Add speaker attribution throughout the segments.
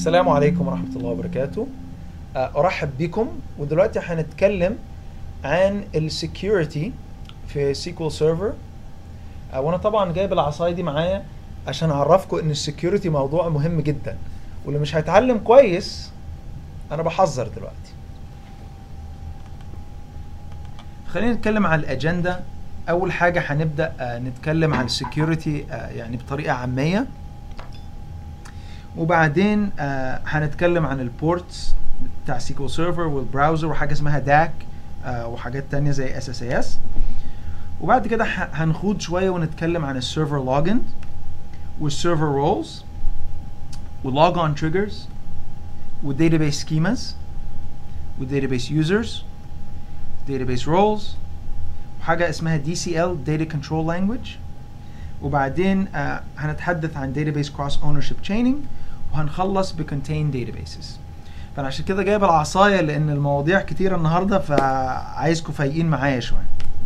Speaker 1: السلام عليكم ورحمة الله وبركاته آه، أرحب بكم ودلوقتي هنتكلم عن السكيورتي في سيكوال سيرفر وأنا طبعا جايب العصاية دي معايا عشان أعرفكم إن السكيورتي موضوع مهم جدا واللي مش هيتعلم كويس أنا بحذر دلوقتي خلينا نتكلم عن الأجندة أول حاجة هنبدأ آه، نتكلم عن السكيورتي يعني بطريقة عامية وبعدين آه هنتكلم عن البورتس بتاع سيكول سيرفر والبراوزر وحاجه اسمها داك آه وحاجات تانية زي اس اس اس وبعد كده ه- هنخوض شويه ونتكلم عن السيرفر لوجن والسيرفر رولز واللوج اون تريجرز والداتابيس سكيماز والداتابيس يوزرز database رولز وحاجه اسمها دي سي ال داتا كنترول لانجويج وبعدين آه هنتحدث عن database cross ownership chaining وهنخلص ب contained databases فانا عشان كده جايب العصايه لان المواضيع كتيره النهارده فعايزكم فايقين معايا شويه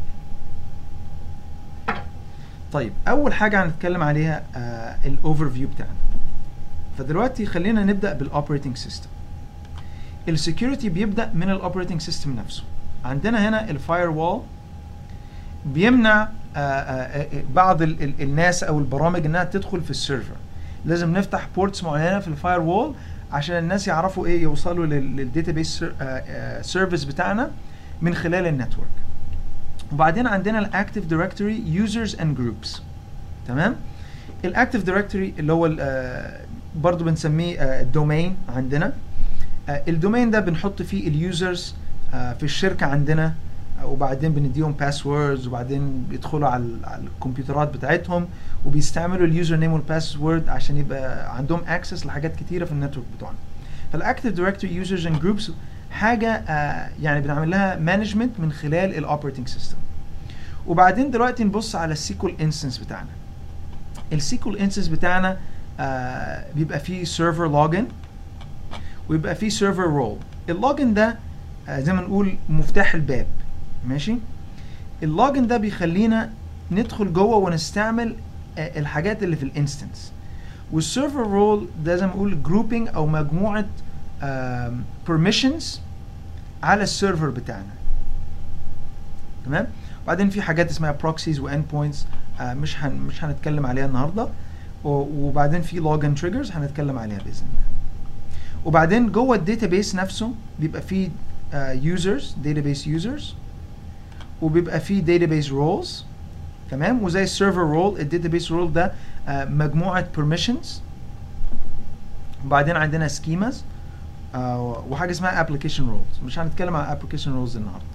Speaker 1: طيب اول حاجه هنتكلم عليها الاوفر فيو بتاعنا فدلوقتي خلينا نبدا بالاوبريتنج سيستم السكيورتي بيبدا من الاوبريتنج سيستم نفسه عندنا هنا الفاير وول بيمنع آه، آه، آه، بعض ال- ال- الناس او البرامج انها تدخل في السيرفر لازم نفتح بورتس معينه في الفاير وول عشان الناس يعرفوا ايه يوصلوا للداتابيس سيرفيس بتاعنا من خلال النتورك وبعدين عندنا الاكتيف دايركتوري يوزرز اند جروبس تمام الاكتيف دايركتوري اللي هو ال- آه، برضو بنسميه الدومين عندنا آه، الدومين ده بنحط فيه اليوزرز في الشركه عندنا آه، وبعدين بنديهم باسوردز وبعدين بيدخلوا على ال- على الكمبيوترات بتاعتهم وبيستعملوا اليوزر نيم والباسورد عشان يبقى عندهم اكسس لحاجات كتيره في النتورك بتوعنا فالاكتيف دايركتوري يوزرز اند جروبس حاجه آه، يعني بنعمل لها مانجمنت من خلال الاوبريتنج سيستم وبعدين دلوقتي نبص على السيكول انستنس بتاعنا السيكول انستنس بتاعنا آه، بيبقى فيه سيرفر لوجن ويبقى فيه سيرفر رول اللوجن ده آه، زي ما نقول مفتاح الباب ماشي اللوجن ده بيخلينا ندخل جوه ونستعمل آه، الحاجات اللي في الانستنس والسيرفر رول ده زي ما نقول جروبينج او مجموعه بيرميشنز على السيرفر بتاعنا تمام وبعدين في حاجات اسمها بروكسيز واند بوينتس مش هن مش هنتكلم عليها النهارده و- وبعدين في لوجن تريجرز هنتكلم عليها باذن الله وبعدين جوه الداتابيس نفسه بيبقى فيه يوزرز داتابيس يوزرز وبيبقى فيه داتابيس رولز تمام وزي السيرفر رول الداتابيس رول ده آه، مجموعه بيرميشنز وبعدين عندنا سكيماز وحاجه اسمها ابلكيشن رولز مش هنتكلم عن ابلكيشن رولز النهارده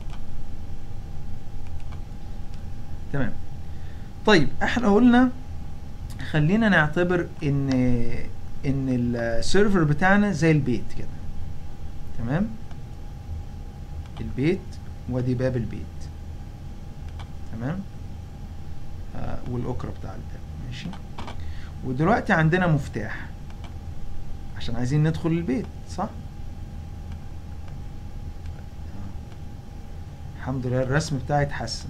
Speaker 1: تمام طيب احنا قلنا خلينا نعتبر ان ان السيرفر بتاعنا زي البيت كده تمام البيت وادي باب البيت تمام آه والاكرة بتاع الباب ماشي ودلوقتي عندنا مفتاح عشان عايزين ندخل البيت صح آه. الحمد لله الرسم بتاعي اتحسن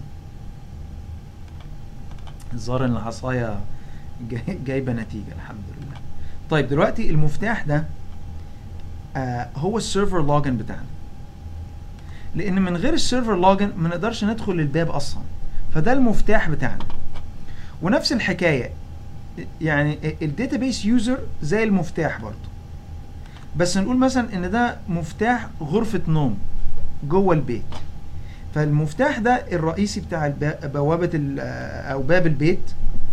Speaker 1: الظاهر ان العصايه جاي- جايبه نتيجه الحمد لله طيب دلوقتي المفتاح ده آه هو السيرفر لوجن بتاعنا لان من غير السيرفر لوجن ما نقدرش ندخل الباب اصلا فده المفتاح بتاعنا ونفس الحكايه يعني الداتابيس يوزر زي المفتاح برضو بس نقول مثلا ان ده مفتاح غرفه نوم جوه البيت فالمفتاح ده الرئيسي بتاع الب- بوابه ال- آه، او باب البيت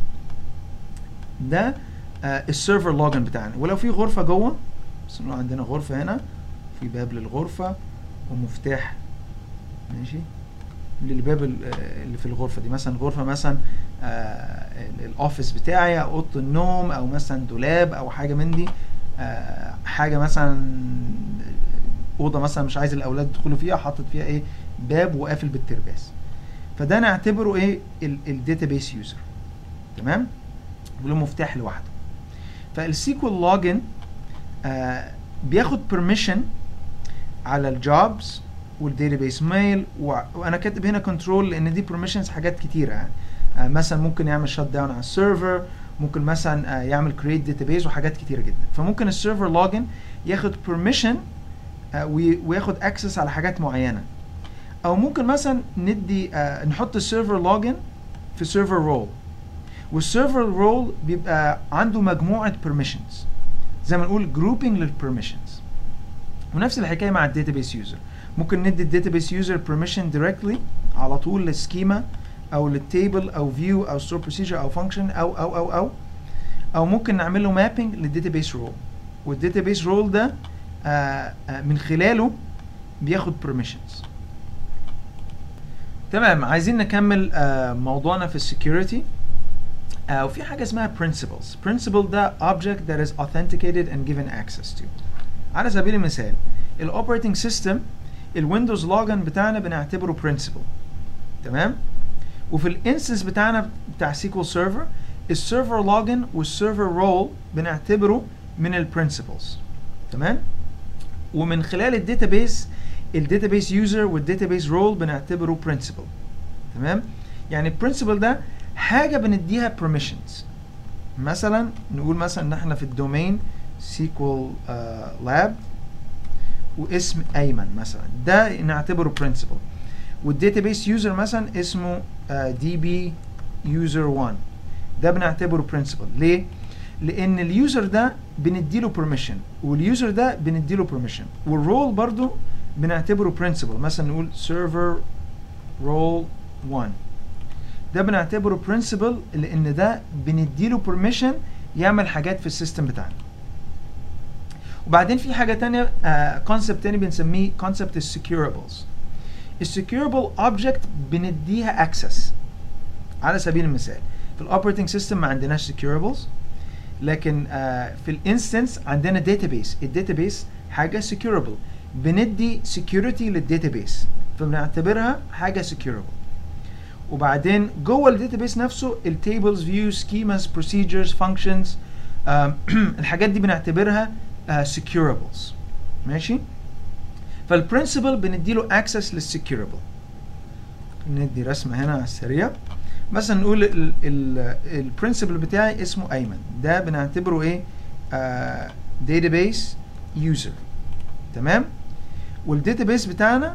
Speaker 1: ده آه، السيرفر لوجن بتاعنا ولو في غرفه جوه بس نقول عندنا غرفه هنا في باب للغرفه ومفتاح ماشي للباب ال- آه، اللي في الغرفه دي مثلا غرفه مثلا آه، ال- الاوفيس بتاعي او اوضه النوم او مثلا دولاب او حاجه من دي آه، حاجه مثلا اوضه مثلا مش عايز الاولاد يدخلوا فيها حاطط فيها ايه باب وقافل بالترباس فده نعتبره ايه الداتابيس يوزر تمام وله مفتاح لوحده فالسيكوال لوجن آه بياخد بيرميشن على الجوبز والداتابيس ميل وانا كاتب هنا كنترول لان دي بيرميشنز حاجات كتيره يعني آه مثلا ممكن يعمل شت داون على السيرفر ممكن مثلا آه، يعمل كريت داتابيز وحاجات كتيره جدا فممكن السيرفر لوجن ياخد permission آه، وي- وياخد access على حاجات معينه او ممكن مثلا ندي آه، نحط السيرفر لوجن في سيرفر رول والسيرفر رول بيبقى عنده مجموعه permissions زي ما نقول grouping للبرميشنز ونفس الحكايه مع الداتابيس يوزر ممكن ندي الداتابيس يوزر permission directly على طول للسكيما او للتيبل او فيو او ستور بروسيجر او فانكشن او او او او او ممكن نعمل له مابنج للداتابيس رول والداتابيس رول ده آه آه من خلاله بياخد permissions تمام عايزين نكمل آه موضوعنا في السكيورتي آه وفي حاجه اسمها principles principle ده object that is authenticated and given access to على سبيل المثال الاوبريتنج سيستم الويندوز لوجن بتاعنا بنعتبره principle تمام وفي الانستنس بتاعنا بتاع سيكوال سيرفر السيرفر لوجن والسيرفر رول بنعتبره من البرنسبلز تمام ومن خلال الداتابيس الداتابيس يوزر والداتابيس رول بنعتبره برنسبل تمام يعني البرنسبل ده حاجه بنديها permissions مثلا نقول مثلا ان احنا في الدومين سيكوال لاب واسم ايمن مثلا ده نعتبره برنسبل والداتابيس يوزر مثلا اسمه دي بي يوزر 1 ده بنعتبره برنسبل ليه؟ لان اليوزر ده بنديله permission واليوزر ده بنديله permission والرول برضو بنعتبره برنسبل مثلا نقول server role 1 ده بنعتبره برنسبل لان ده بنديله permission يعمل حاجات في السيستم بتاعنا وبعدين في حاجه تانية كونسبت تاني بنسميه كونسبت السكيورابلز السكيورابل اوبجكت بنديها اكسس على سبيل المثال في الاوبريتنج سيستم ما عندناش سكيورابلز لكن آه في الانستنس عندنا داتابيس الداتابيس حاجه سكيورابل بندي سكيورتي للداتابيس فبنعتبرها حاجه سكيورابل وبعدين جوه الداتابيس نفسه التيبلز فيو سكيماز بروسيجرز فانكشنز الحاجات دي بنعتبرها سكيورابلز ماشي فالبرنسبل بنديله اكسس للسكيورابل ندي رسمه هنا على السريع مثلا نقول البرنسبل بتاعي اسمه ايمن ده بنعتبره ايه داتابيس يوزر تمام والداتابيس بتاعنا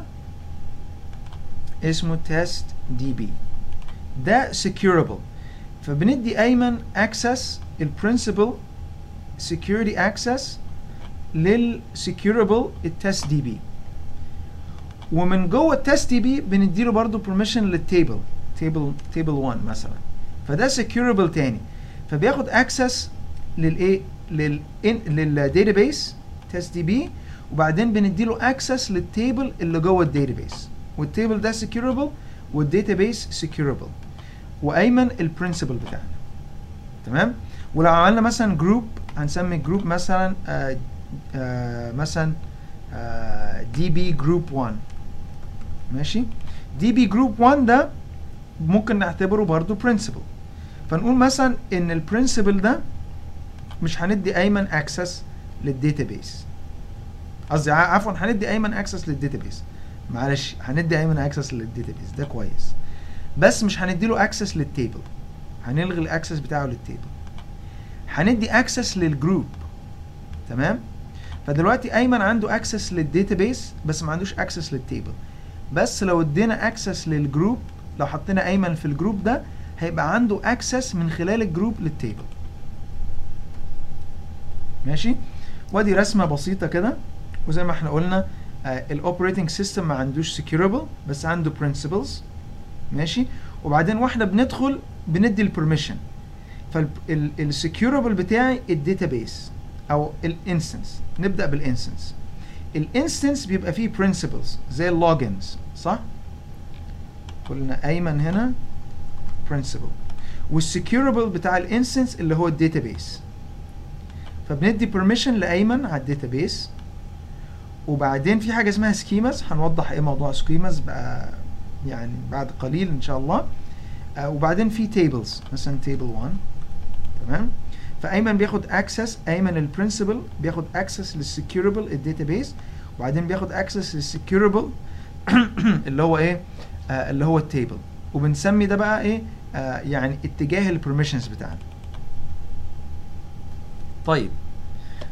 Speaker 1: اسمه تيست دي بي ده سكيورابل فبندي ايمن اكسس البرنسبل security access للسكيورابل التست دي بي ومن جوه التست دي بي بنديله برضه permission للتيبل تيبل تيبل 1 مثلا فده سكيورابل تاني فبياخد اكسس للايه لل للداتابيس تست دي بي وبعدين بنديله اكسس للتيبل اللي جوه الداتابيس والتيبل ده سكيورابل والداتابيس سكيورابل وايمن البرنسبل بتاعنا تمام ولو عملنا مثلا جروب هنسمي جروب مثلا آه آه مثلا دي بي جروب 1 ماشي دي بي جروب 1 ده ممكن نعتبره برضو برنسبل فنقول مثلا ان البرنسبل ده مش هندي ايمن اكسس للداتابيس قصدي عفوا هندي ايمن اكسس للداتابيس معلش هندي ايمن اكسس للداتابيس ده كويس بس مش هندي له اكسس للتيبل هنلغي الاكسس بتاعه للتيبل هندي اكسس للجروب تمام فدلوقتي ايمن عنده اكسس للداتابيس بس ما عندوش اكسس للتيبل بس لو ادينا اكسس للجروب لو حطينا ايمن في الجروب ده هيبقى عنده اكسس من خلال الجروب للتيبل ماشي ودي رسمه بسيطه كده وزي ما احنا قلنا الاوبريتنج سيستم ما عندوش سكيورابل بس عنده برنسبلز ماشي وبعدين واحنا بندخل بندي البرميشن فالسكيورابل بتاعي الداتابيس او الانستنس نبدا بالانستنس الانستنس بيبقى فيه برنسبلز زي اللوجنز صح قلنا ايمن هنا برنسبل والسكيورابل بتاع الانستنس اللي هو الداتابيس فبندي بيرميشن لايمن على الداتابيس وبعدين في حاجه اسمها سكيماز هنوضح ايه موضوع سكيماز بقى يعني بعد قليل ان شاء الله آه وبعدين في تيبلز مثلا تيبل 1 تمام فايمن بياخد اكسس ايمن البرنسبل بياخد اكسس للسكيورابل الداتابيس وبعدين بياخد اكسس للسكيورابل اللي هو ايه آه اللي هو التيبل وبنسمي ده بقى ايه آه يعني اتجاه البرميشنز بتاعنا طيب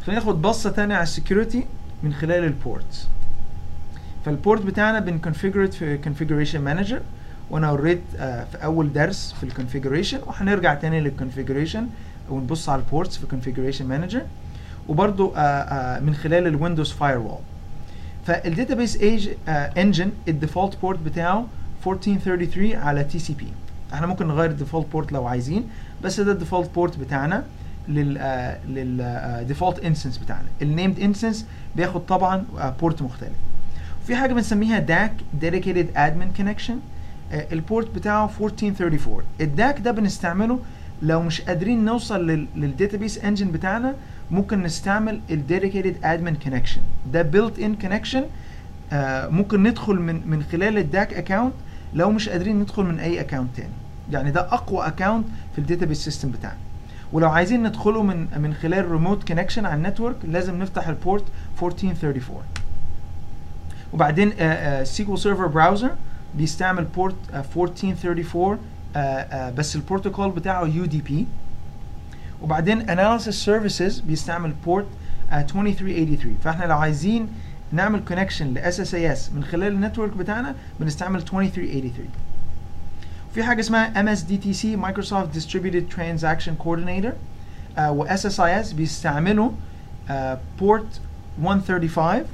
Speaker 1: خلينا ناخد بصه تانية على السكيورتي من خلال البورتس فالبورت بتاعنا بنكونفيجرت في configuration مانجر وانا وريت آه في اول درس في الكونفيجريشن وهنرجع تاني للكونفيجريشن ونبص على البورتس في configuration مانجر وبرضو آه آه من خلال الويندوز فاير وول فالداتابيس ايج انجن الديفولت بورت بتاعه 1433 على تي سي بي احنا ممكن نغير الديفولت بورت لو عايزين بس ده الديفولت بورت بتاعنا لل لل ديفولت انستنس بتاعنا النيمد انستنس بياخد طبعا بورت مختلف في حاجه بنسميها داك dedicated admin connection البورت بتاعه 1434 الداك ده بنستعمله لو مش قادرين نوصل للداتابيس انجن بتاعنا ممكن نستعمل الديديكيتد ادمن كونكشن ده بيلت ان كونكشن ممكن ندخل من من خلال الداك اكونت لو مش قادرين ندخل من اي اكونت تاني يعني ده اقوى اكونت في الداتابيس سيستم بتاعنا ولو عايزين ندخله من من خلال ريموت كونكشن على النتورك لازم نفتح البورت 1434 وبعدين سيكول سيرفر براوزر بيستعمل بورت 1434 آه آه بس البروتوكول بتاعه يو دي بي وبعدين analysis services بيستعمل بورت uh, 2383 فاحنا لو عايزين نعمل كونكشن ل SSIS من خلال النتورك بتاعنا بنستعمل 2383 في حاجه اسمها MSDTC Microsoft Distributed Transaction Coordinator uh, و SSIS بيستعملوا uh, port 135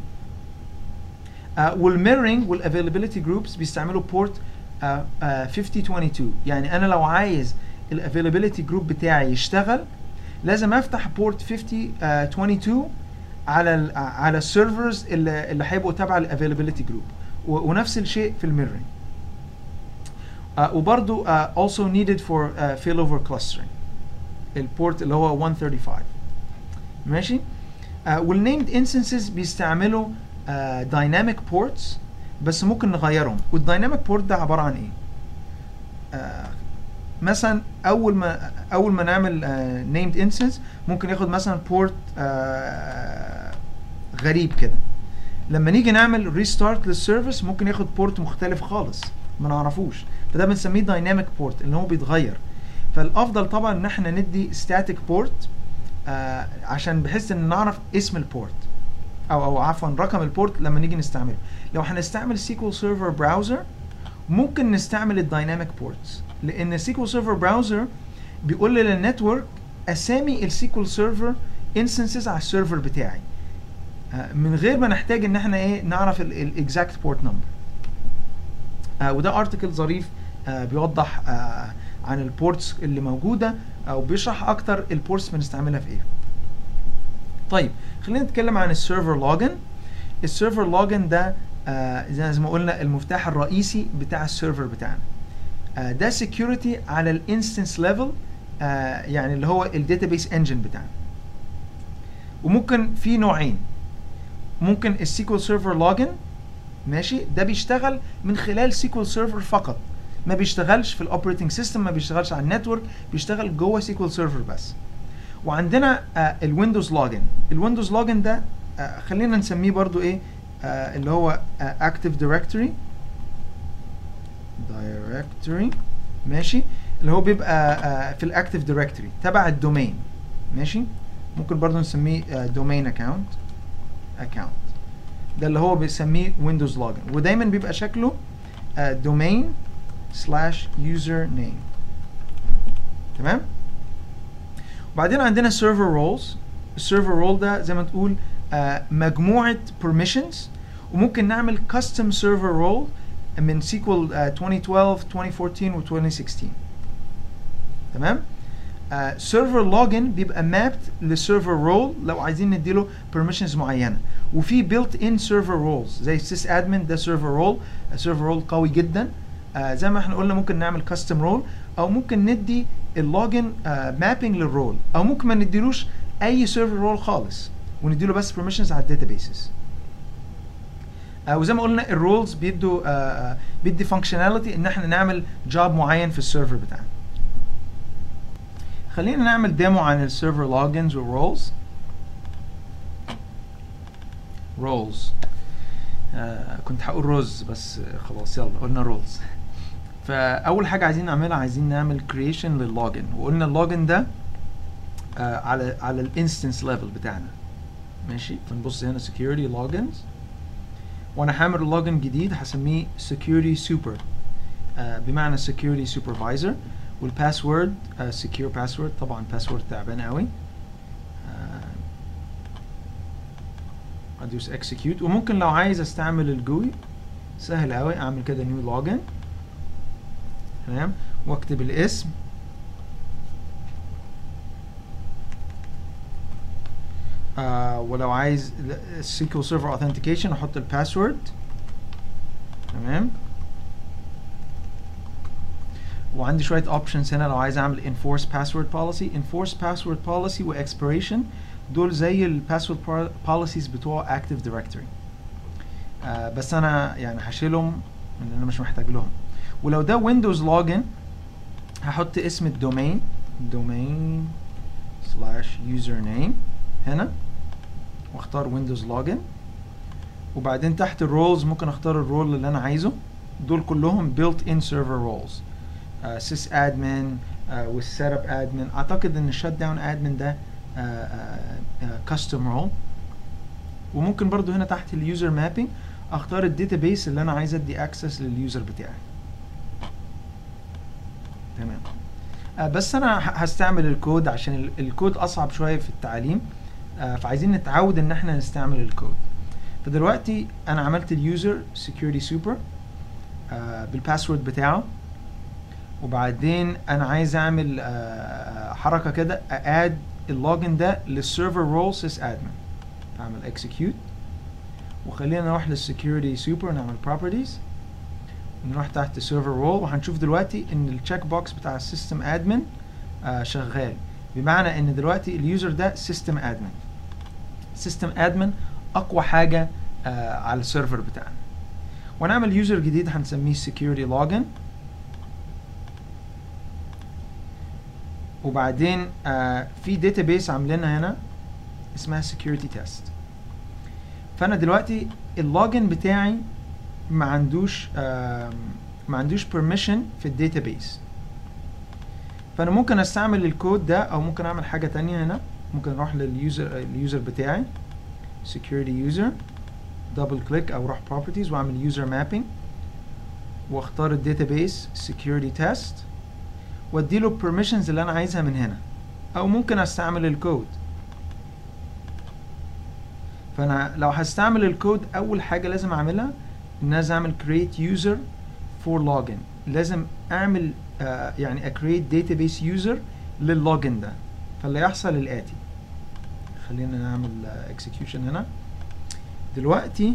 Speaker 1: uh, والميرنج والافيلابيلتي جروبس بيستعملوا بورت uh, uh, 5022 يعني انا لو عايز الافيلابيلتي جروب بتاعي يشتغل لازم افتح بورت 5022 على ال على السيرفرز اللي, اللي هيبقوا تبع الافيلابيلتي جروب ونفس الشيء في الميرورنج uh, وبرضو uh, also needed for uh, failover clustering البورت اللي هو 135 ماشي uh, والنيمد انستنسز بيستعملوا uh, dynamic ports بس ممكن نغيرهم والدايناميك بورت ده عباره عن ايه uh, مثلا اول ما اول ما نعمل نيمد uh, انستنس ممكن ياخد مثلا بورت uh, غريب كده لما نيجي نعمل ريستارت للسيرفيس ممكن ياخد بورت مختلف خالص ما نعرفوش فده بنسميه دايناميك بورت اللي هو بيتغير فالافضل طبعا ان احنا ندي ستاتيك بورت uh, عشان بحيث ان نعرف اسم البورت او او عفوا رقم البورت لما نيجي نستعمله لو هنستعمل سيكول سيرفر براوزر ممكن نستعمل الدايناميك بورتس لان سيكول سيرفر براوزر بيقول لي للنتورك اسامي السيكول سيرفر انستنسز على السيرفر بتاعي من غير ما نحتاج ان احنا ايه نعرف الاكزاكت بورت نمبر وده ارتكل ظريف آه بيوضح آه عن البورتس اللي موجوده او بيشرح اكتر البورتس بنستعملها في ايه طيب خلينا نتكلم عن السيرفر لوجن السيرفر لوجن ده آه زي ما قلنا المفتاح الرئيسي بتاع السيرفر بتاعنا آه ده سكيورتي على الانستنس ليفل آه يعني اللي هو الداتابيس انجن بتاعنا وممكن في نوعين ممكن السيكول سيرفر لوجن ماشي ده بيشتغل من خلال سيكول سيرفر فقط ما بيشتغلش في الاوبريتنج سيستم ما بيشتغلش على النتورك بيشتغل جوه سيكول سيرفر بس وعندنا آه الويندوز لوجن الويندوز لوجن ده آه خلينا نسميه برضو ايه آه اللي هو اكتيف دايركتوري دايركتوري ماشي اللي هو بيبقى آه في الاكتيف دايركتوري تبع الدومين ماشي ممكن برضو نسميه دومين اكونت اكونت ده اللي هو بيسميه ويندوز لوجن ودايما بيبقى شكله دومين سلاش يوزر نيم تمام وبعدين عندنا سيرفر رولز السيرفر رول ده زي ما تقول آه مجموعه permissions وممكن نعمل custom server role من سيكوال آه 2012 2014 و 2016 تمام سيرفر uh, لوجن بيبقى مابد لسيرفر رول لو عايزين نديله permissions معينه وفي built in server roles زي سيس ادمن ده سيرفر رول سيرفر رول قوي جدا uh, زي ما احنا قلنا ممكن نعمل كاستم رول او ممكن ندي اللوجن مابينج uh, للرول او ممكن ما نديلوش اي سيرفر رول خالص ونديله بس permissions على الداتابيسز uh, وزي ما قلنا الرولز بيدوا uh, بيدي فانكشناليتي ان احنا نعمل جوب معين في السيرفر بتاعنا خلينا نعمل ديمو عن السيرفر لوجنز والرولز رولز آه كنت هقول رز بس خلاص يلا قلنا رولز فاول حاجه عايزين نعملها عايزين نعمل كرييشن لللوجن وقلنا اللوجن ده آه على على الانستنس ليفل بتاعنا ماشي فنبص هنا security logins وانا حامل اللوجن جديد هسميه security super آه بمعنى security supervisor والباسورد آه secure password طبعا باسورد تعبان قوي آه ادوس execute وممكن لو عايز استعمل الجوي سهل قوي اعمل كده new login تمام واكتب الاسم آه ولو عايز SQL Server Authentication احط الباسورد تمام وعندي شوية options هنا لو عايز اعمل enforce password policy enforce password policy و expiration دول زي الباسورد policies بتوع active directory آه بس انا يعني هشيلهم لان انا مش محتاج لهم ولو ده ويندوز login هحط اسم الدومين domain slash username هنا واختار ويندوز لوجن وبعدين تحت الرولز ممكن اختار الرول اللي انا عايزه دول كلهم built in server roles سيس ادمن والسيت اب ادمن اعتقد ان الشت داون ادمن ده كاستم رول وممكن برضو هنا تحت اليوزر مابينج اختار الداتابيس اللي انا عايز ادي اكسس لليوزر بتاعي تمام آه بس انا هستعمل الكود عشان الكود اصعب شويه في التعليم آه فعايزين نتعود ان احنا نستعمل الكود فدلوقتي انا عملت اليوزر security super آه بالباسورد بتاعه وبعدين انا عايز اعمل آه حركه كده اد اللوجن ده للسيرفر رول سيس ادمن اعمل execute وخلينا نروح للسكيورتي سوبر نعمل properties نروح تحت سيرفر رول وهنشوف دلوقتي ان التشيك بوكس بتاع السيستم ادمن آه شغال بمعنى ان دلوقتي اليوزر ده سيستم ادمن سيستم ادمن اقوى حاجه آه على السيرفر بتاعنا ونعمل يوزر جديد هنسميه security login وبعدين آه في داتابيس عاملينها هنا اسمها security test فانا دلوقتي اللوجن بتاعي ما عندوش آه ما عندوش permission في الداتابيس فانا ممكن استعمل الكود ده او ممكن اعمل حاجه تانية هنا ممكن اروح لليوزر اليوزر بتاعي security user دبل كليك او اروح properties واعمل user mapping واختار الداتابيس security test واديله permissions اللي انا عايزها من هنا او ممكن استعمل الكود فانا لو هستعمل الكود اول حاجه لازم اعملها ان لازم اعمل create user for login لازم اعمل آه يعني create database user لللوجن ده فاللي يحصل الاتي خلينا نعمل آه execution هنا دلوقتي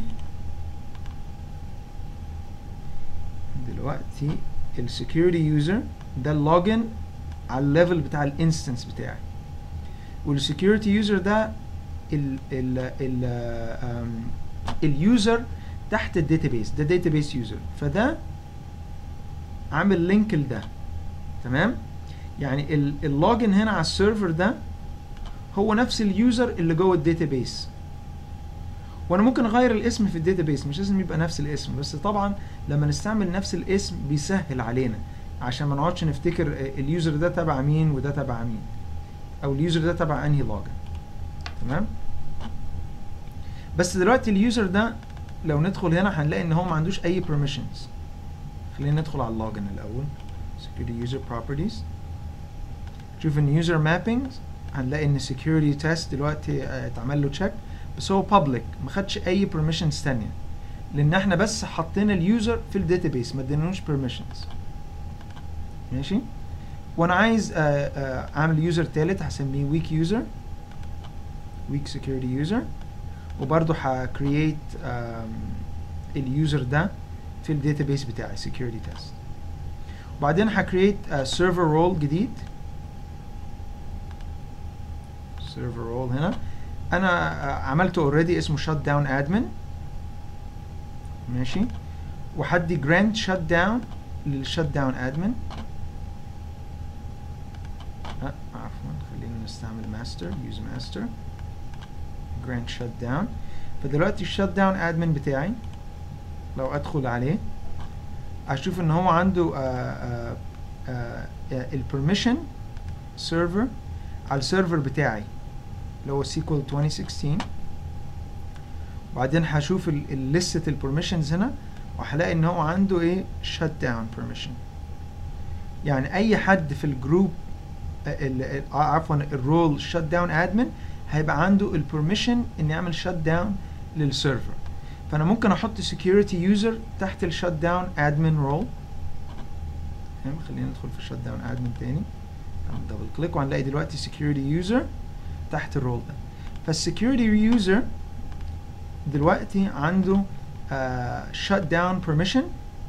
Speaker 1: دلوقتي السكيورتي يوزر ده اللوجن على الليفل بتاع الانستنس بتاعي والسكيورتي يوزر ده ال ال ال اليوزر تحت الداتابيس ده داتابيس يوزر فده عامل لينك لده تمام يعني اللوجن هنا على السيرفر ده هو نفس اليوزر اللي جوه الداتابيس وانا ممكن اغير الاسم في الداتابيس مش لازم يبقى نفس الاسم بس طبعا لما نستعمل نفس الاسم بيسهل علينا عشان ما نقعدش نفتكر اليوزر ده تبع مين وده تبع مين او اليوزر ده تبع انهي لوجن تمام بس دلوقتي اليوزر ده لو ندخل هنا هنلاقي ان هو ما عندوش اي permissions خلينا ندخل على اللوجن الاول security user properties شوف ان user mappings هنلاقي ان security test دلوقتي اتعمل له check بس هو public ما خدش اي permissions تانية لان احنا بس حطينا اليوزر في الداتابيس ما اديناهوش permissions ماشي وانا عايز آه آه اعمل يوزر تالت هسميه weak user weak security user وبرضه هكرييت اليوزر ده في الداتابيس بتاعي security test وبعدين هكرييت سيرفر رول جديد سيرفر رول هنا انا عملته اوريدي اسمه شت داون ادمن ماشي وحدي جراند شت داون للشت داون ادمن عفوا خلينا نستعمل ماستر يوز ماستر جراند شت داون فدلوقتي الشت داون ادمن بتاعي لو ادخل عليه اشوف ان هو عنده البرميشن سيرفر على السيرفر بتاعي اللي هو سيكوال 2016 وبعدين هشوف لستة البرميشنز هنا وهلاقي ان هو عنده ايه شت داون permission يعني اي حد في الجروب ال- ال- آه، عفوا الرول شت داون ادمن هيبقى عنده البرميشن ان يعمل شت داون للسيرفر فانا ممكن احط security يوزر تحت الشت داون ادمن رول تمام خلينا ندخل في الشت داون ادمن تاني نعمل دبل كليك وهنلاقي دلوقتي security يوزر تحت الرول ده فالسكيورتي يوزر دلوقتي عنده شت داون بيرميشن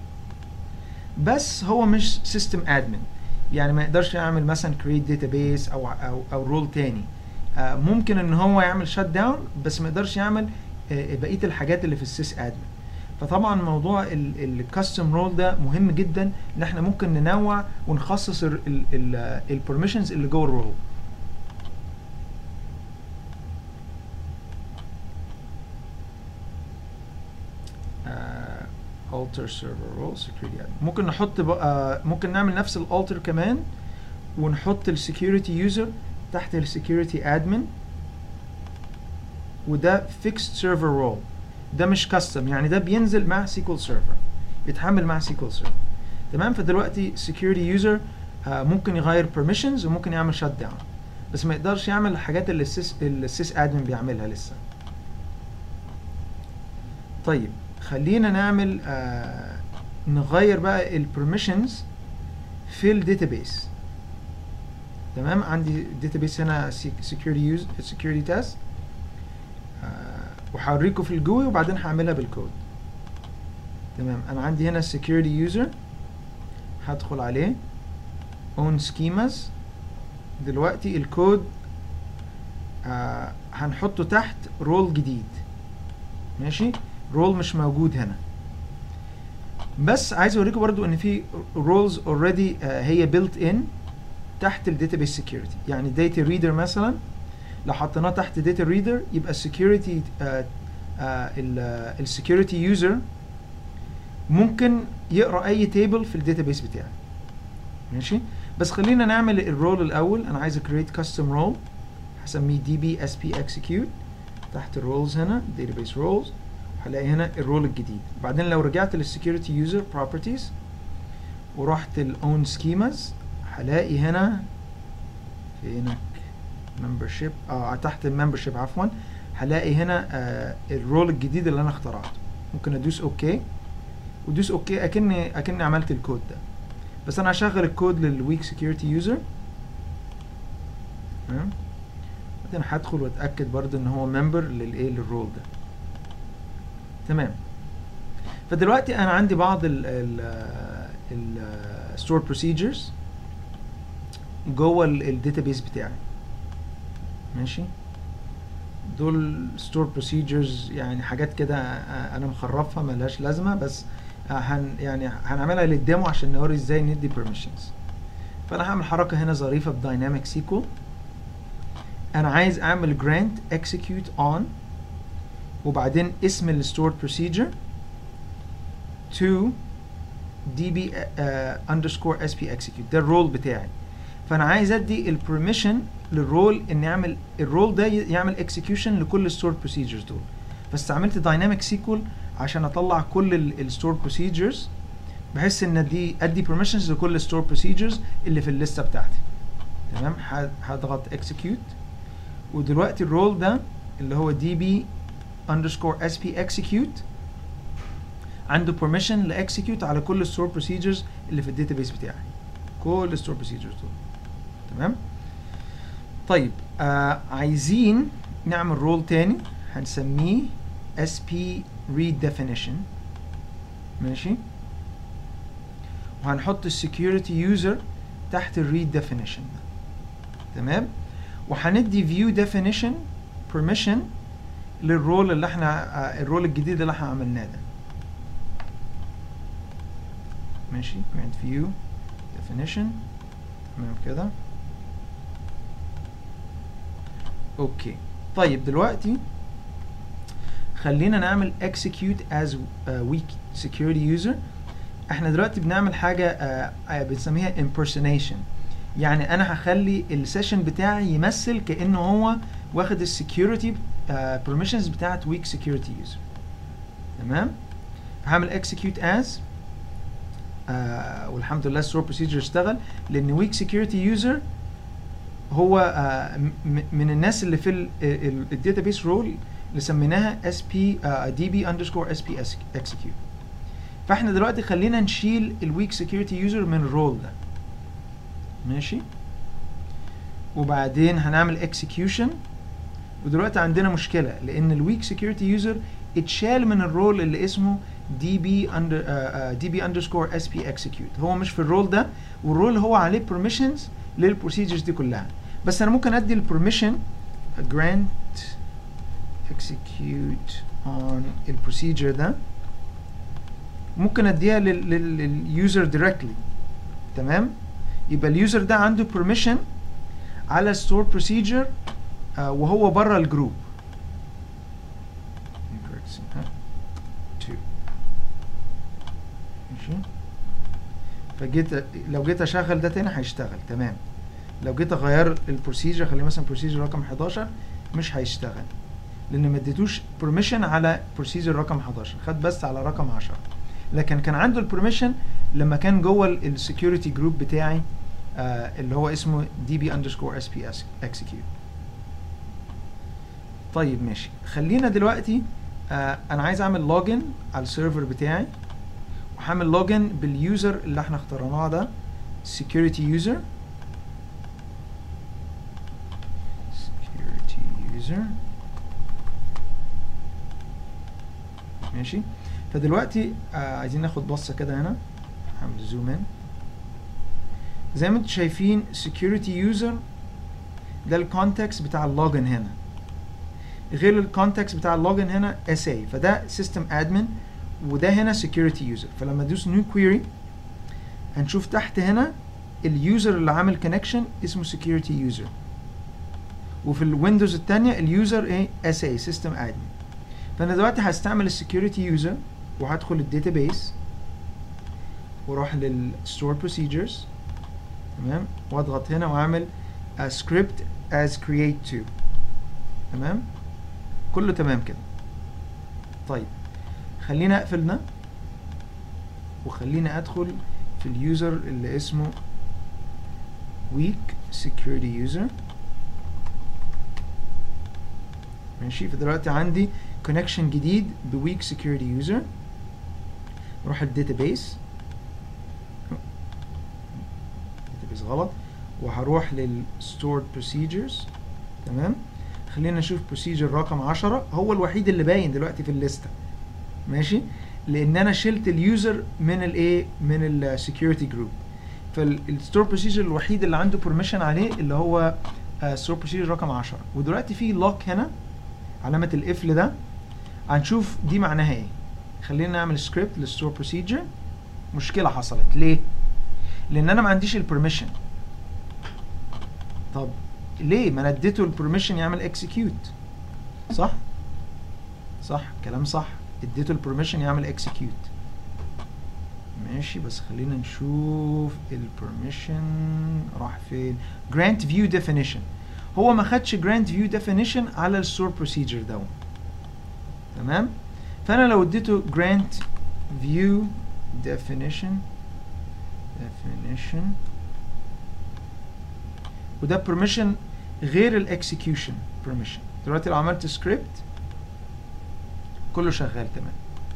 Speaker 1: بس هو مش سيستم ادمن يعني ما يقدرش يعمل مثلا create database او او او رول تاني آه، ممكن ان هو يعمل شت داون بس ما يقدرش يعمل آه، بقيه الحاجات اللي في السيس ادمن فطبعا موضوع الكاستم رول ده مهم جدا ان احنا ممكن ننوع ونخصص البرميشنز اللي جوه الرول آه، alter server role security admin ممكن نحط بقى ممكن نعمل نفس الالتر كمان ونحط السكيورتي يوزر تحت السكيورتي ادمن وده fixed server role ده مش كاستم يعني ده بينزل مع سيكول سيرفر يتحمل مع سيكول سيرفر تمام فدلوقتي security يوزر ممكن يغير permissions وممكن يعمل شت داون بس ما يقدرش يعمل الحاجات اللي السيس السيس ادمن بيعملها لسه طيب خلينا نعمل آه نغير بقى البرميشنز في الداتابيس تمام عندي الداتابيس هنا security يوز security تيست وهوريكم في الجوي وبعدين هعملها بالكود تمام انا عندي هنا security user هدخل عليه own schemas دلوقتي الكود آه هنحطه تحت رول جديد ماشي رول مش موجود هنا بس عايز اوريكم برضو ان في رولز اوريدي هي بيلت ان تحت الداتابيس سكيورتي يعني داتا ريدر مثلا لو حطيناه تحت داتا ريدر يبقى السكيورتي السكيورتي يوزر ممكن يقرا اي تيبل في الداتابيس بتاعي ماشي بس خلينا نعمل الرول الاول انا عايز كريت كاستم رول هسميه دي بي اس بي اكسكيوت تحت الرولز هنا database رولز هلاقي هنا الرول الجديد بعدين لو رجعت للسكيورتي يوزر بروبرتيز ورحت الاون سكيماز هلاقي هنا فينك ممبرشيب اه تحت الممبرشيب عفوا هلاقي هنا آه الرول الجديد اللي انا اخترعته ممكن ادوس اوكي ودوس اوكي اكني اكني عملت الكود ده بس انا هشغل الكود للويك سكيورتي يوزر تمام بعدين هدخل واتاكد برضه ان هو ممبر للايه للرول ده تمام فدلوقتي انا عندي بعض ال ال الستور بروسيجرز جوه الداتابيس بتاعي ماشي دول ستور بروسيجرز يعني حاجات كده انا مخرفها ملهاش لازمه بس هن يعني هنعملها للديمو عشان نوري ازاي ندي بيرميشنز فانا هعمل حركه هنا ظريفه بدايناميك سيكول انا عايز اعمل جرانت اكسكيوت اون وبعدين اسم الستور بروسيجر to db uh, underscore sp execute ده الرول بتاعي فانا عايز ادي البرميشن للرول ان يعمل الرول ده يعمل اكسكيوشن لكل الستور بروسيجرز دول فاستعملت دايناميك سيكول عشان اطلع كل الستور بروسيجرز بحيث ان دي ادي بيرميشنز لكل الستور بروسيجرز اللي في الليسته بتاعتي تمام هضغط اكسكيوت ودلوقتي الرول ده اللي هو دي بي underscore sp execute عنده permission لاكسكيوت على كل الستور بروسيجرز اللي في الداتابيس بتاعي كل الستور بروسيجرز دول تمام طيب آه عايزين نعمل رول تاني هنسميه sp read definition ماشي وهنحط السكيورتي يوزر تحت الريد definition تمام وهندي view definition permission للرول اللي احنا آه الرول الجديد اللي احنا عملناه ده ماشي grant view definition تمام كده اوكي طيب دلوقتي خلينا نعمل execute as uh, weak security user احنا دلوقتي بنعمل حاجة uh, بنسميها impersonation يعني انا هخلي السيشن بتاعي يمثل كأنه هو واخد السكيورتي permissions بتاعت weak security user تمام هعمل execute as آه والحمد لله الستور بروسيجر اشتغل لان weak security user هو آه م- من الناس اللي في الداتابيس رول اللي سميناها sp آه db underscore sp execute فاحنا دلوقتي خلينا نشيل الويك سكيورتي يوزر من الرول ده ماشي وبعدين هنعمل اكسكيوشن ودلوقتي عندنا مشكله لان الويك سكيورتي يوزر اتشال من الرول اللي اسمه db under uh, uh, db underscore sp execute هو مش في الرول ده والرول هو عليه permissions للبروسيجرز دي كلها بس انا ممكن ادي البرميشن grant execute on البروسيجر ده ممكن اديها لليوزر دايركتلي تمام يبقى اليوزر ده عنده permission على ستور بروسيجر وهو بره الجروب ماشي فجيت لو جيت اشغل ده تاني هيشتغل تمام لو جيت اغير البروسيجر خليه مثلا بروسيجر رقم 11 مش هيشتغل لان ما اديتوش بيرميشن على بروسيجر رقم 11 خد بس على رقم 10 لكن كان عنده البرميشن لما كان جوه السكيورتي جروب بتاعي آه اللي هو اسمه db underscore sp execute طيب ماشي خلينا دلوقتي آه انا عايز اعمل لوجن على السيرفر بتاعي وهعمل لوجن باليوزر اللي احنا اخترناه ده security user security user ماشي فدلوقتي آه عايزين ناخد بصه كده هنا هعمل زوم ان زي ما انتم شايفين security user ده الكونتكست بتاع اللوجن هنا غير الكونتكست بتاع اللوجن هنا SA فده system admin وده هنا security user فلما ادوس new query هنشوف تحت هنا اليوزر اللي عامل connection اسمه security user وفي الويندوز الثانيه اليوزر ايه SA system admin فانا دلوقتي هستعمل السكيورتي يوزر وهدخل الداتابيس واروح للستور بروسيجرز تمام واضغط هنا واعمل script as create to تمام كله تمام كده طيب خلينا اقفل ده وخلينا ادخل في اليوزر اللي اسمه weak security user ماشي فدلوقتي عندي كونكشن جديد بويك سكيورتي يوزر اروح الداتابيس داتابيس غلط وهروح للستورد بروسيجرز تمام خلينا نشوف بروسيجر رقم 10 هو الوحيد اللي باين دلوقتي في الليسته ماشي لان انا شلت اليوزر من الايه من السكيورتي جروب فالستور بروسيجر الوحيد اللي عنده بيرميشن عليه اللي هو ستور بروسيجر رقم 10 ودلوقتي في لوك هنا علامه القفل ده هنشوف دي معناها ايه خلينا نعمل سكريبت للستور بروسيجر مشكله حصلت ليه لان انا ما عنديش البرميشن طب ليه ما انا اديته البرميشن يعمل اكسكيوت صح صح كلام صح اديته البرميشن يعمل اكسكيوت ماشي بس خلينا نشوف البرميشن راح فين grant view definition هو ما خدش grant view definition على الستور بروسيجر ده تمام فانا لو اديته grant view definition definition وده permission غير الاكسكيوشن permission دلوقتي لو عملت سكريبت كله شغال تمام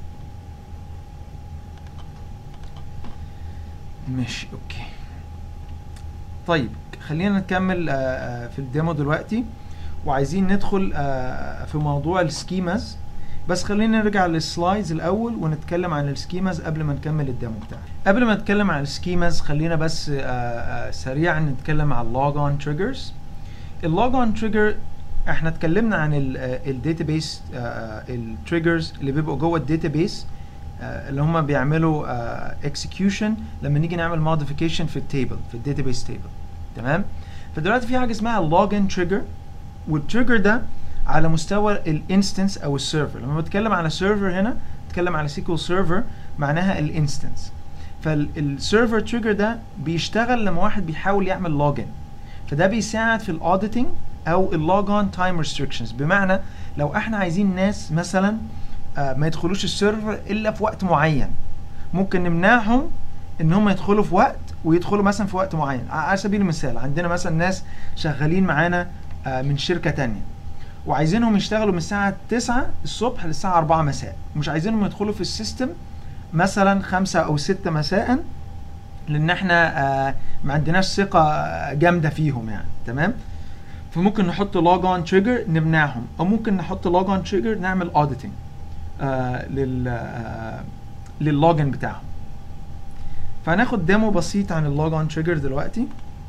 Speaker 1: ماشي اوكي طيب خلينا نكمل في الديمو دلوقتي وعايزين ندخل في موضوع السكيماز بس خلينا نرجع للسلايدز الاول ونتكلم عن السكيماز قبل ما نكمل الديمو بتاعنا قبل ما نتكلم عن السكيماز خلينا بس سريعا نتكلم عن اللوج اون تريجرز اللوج اون تريجر احنا اتكلمنا عن الداتابيس التريجرز اللي بيبقوا جوه الداتابيس اللي هم بيعملوا اكسكيوشن لما نيجي نعمل موديفيكيشن في التيبل في الداتابيس تيبل تمام فدلوقتي في حاجه اسمها اللوجن تريجر والتريجر ده على مستوى الانستنس او السيرفر لما بتكلم على سيرفر هنا بتكلم على سيكول سيرفر معناها الانستنس فالسيرفر تريجر ده بيشتغل لما واحد بيحاول يعمل لوجن فده بيساعد في الاوديتنج او اللوج اون تايم ريستريكشنز بمعنى لو احنا عايزين ناس مثلا آه، ما يدخلوش السيرفر الا في وقت معين ممكن نمنعهم ان هم يدخلوا في وقت ويدخلوا مثلا في وقت معين ع- على سبيل المثال عندنا مثلا ناس شغالين معانا آه، من شركة تانية وعايزينهم يشتغلوا من الساعة 9 الصبح للساعة 4 مساء مش عايزينهم يدخلوا في السيستم مثلا 5 او 6 مساء لان احنا آه، ما عندناش ثقة آه، جامدة فيهم يعني تمام فممكن نحط لوج اون تريجر نمنعهم او ممكن نحط لوج اون تريجر نعمل اوديتنج لل آه، لللوجن بتاعهم فهناخد ديمو بسيط عن اللوج اون تريجر دلوقتي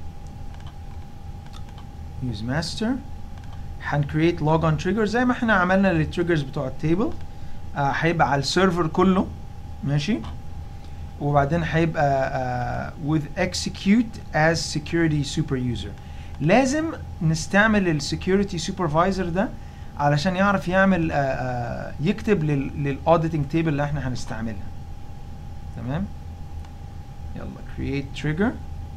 Speaker 1: يوز ماستر هنكريت لوج اون تريجر زي ما احنا عملنا للتريجرز بتوع التيبل آه، هيبقى على السيرفر كله ماشي وبعدين هيبقى آه، with execute as security super user لازم نستعمل السكيورتي سوبرفايزر ده علشان يعرف يعمل آه، آه، يكتب للاوديتنج تيبل اللي احنا هنستعملها تمام يلا create trigger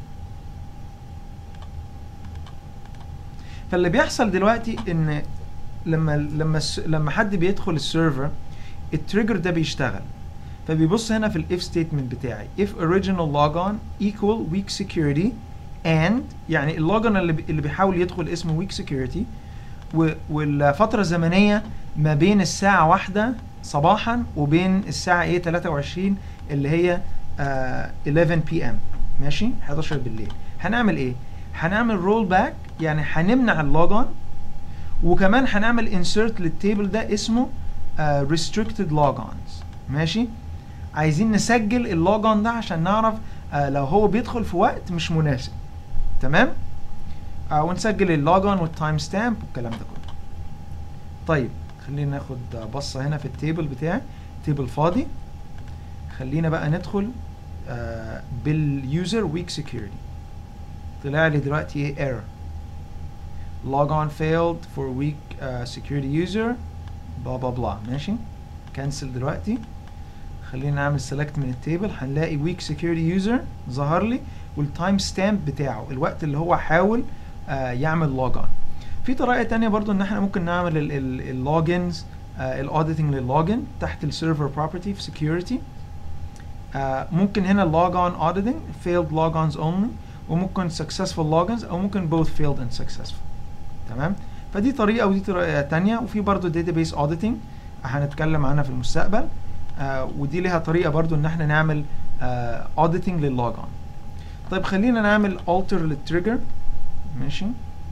Speaker 1: فاللي بيحصل دلوقتي ان لما لما الس- لما حد بيدخل السيرفر التريجر ده بيشتغل فبيبص هنا في الاف ستيتمنت بتاعي if original logon equal weak security and يعني اللوجن اللي بي- اللي بيحاول يدخل اسمه weak security و- والفترة الزمنية ما بين الساعة واحدة صباحا وبين الساعة ايه 23 اللي هي آه 11 بي ام ماشي 11 بالليل هنعمل ايه هنعمل رول باك يعني هنمنع اللوجون وكمان هنعمل انسيرت للتيبل ده اسمه آه restricted logons ماشي عايزين نسجل اللوجون ده عشان نعرف آه لو هو بيدخل في وقت مش مناسب تمام آه ونسجل اللوجون والتايم ستامب والكلام ده كله طيب خلينا ناخد آه، بصه هنا في التيبل بتاعي تيبل فاضي خلينا بقى ندخل آه باليوزر ويك سكيورتي طلع لي دلوقتي ايه ايرور log on failed for weak uh, security user بلا بلا بلا ماشي كنسل دلوقتي خلينا نعمل سيلكت من التيبل هنلاقي weak security user ظهر لي والتايم ستامب بتاعه الوقت اللي هو حاول آه يعمل log on في طريقه تانية برضو ان احنا ممكن نعمل اللوجنز الاوديتنج لللوجن تحت السيرفر بروبرتي في security آه ممكن هنا log on auditing failed logons only وممكن successful logins او ممكن both failed and successful تمام فدي طريقه ودي طريقه تانية وفي برضو database auditing هنتكلم عنها في المستقبل آه ودي ليها طريقه برضو ان احنا نعمل آه auditing لللوجون طيب خلينا نعمل alter للتريجر ماشي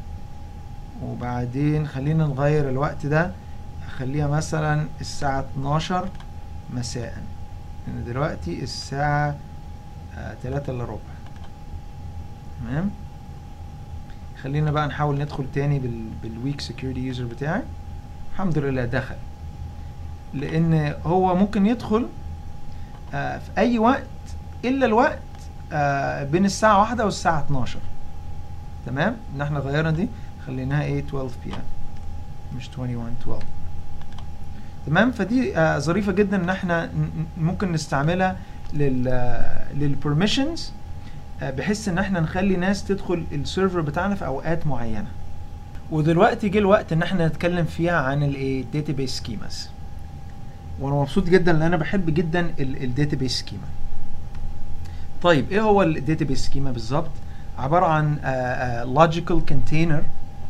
Speaker 1: وبعدين خلينا نغير الوقت ده خليها مثلا الساعة 12 مساء لأن دلوقتي الساعة آه 3 الا ربع تمام خلينا بقى نحاول ندخل تاني بال بالويك سكيورتي يوزر بتاعي الحمد لله دخل لان هو ممكن يدخل آه في اي وقت الا الوقت آه بين الساعة واحدة والساعة 12 تمام ان احنا غيرنا دي خليناها ايه 12 بي ام مش 21 12 تمام فدي آه ظريفة جدا ان احنا ن- ن- ممكن نستعملها لل للبرميشنز بحيث ان احنا نخلي ناس تدخل السيرفر بتاعنا في اوقات معينه ودلوقتي جه الوقت ان احنا نتكلم فيها عن الايه داتابيس سكيماز وانا مبسوط جدا لان انا بحب جدا الداتابيس سكيما طيب ايه هو الداتابيس سكيما بالظبط عباره عن logical container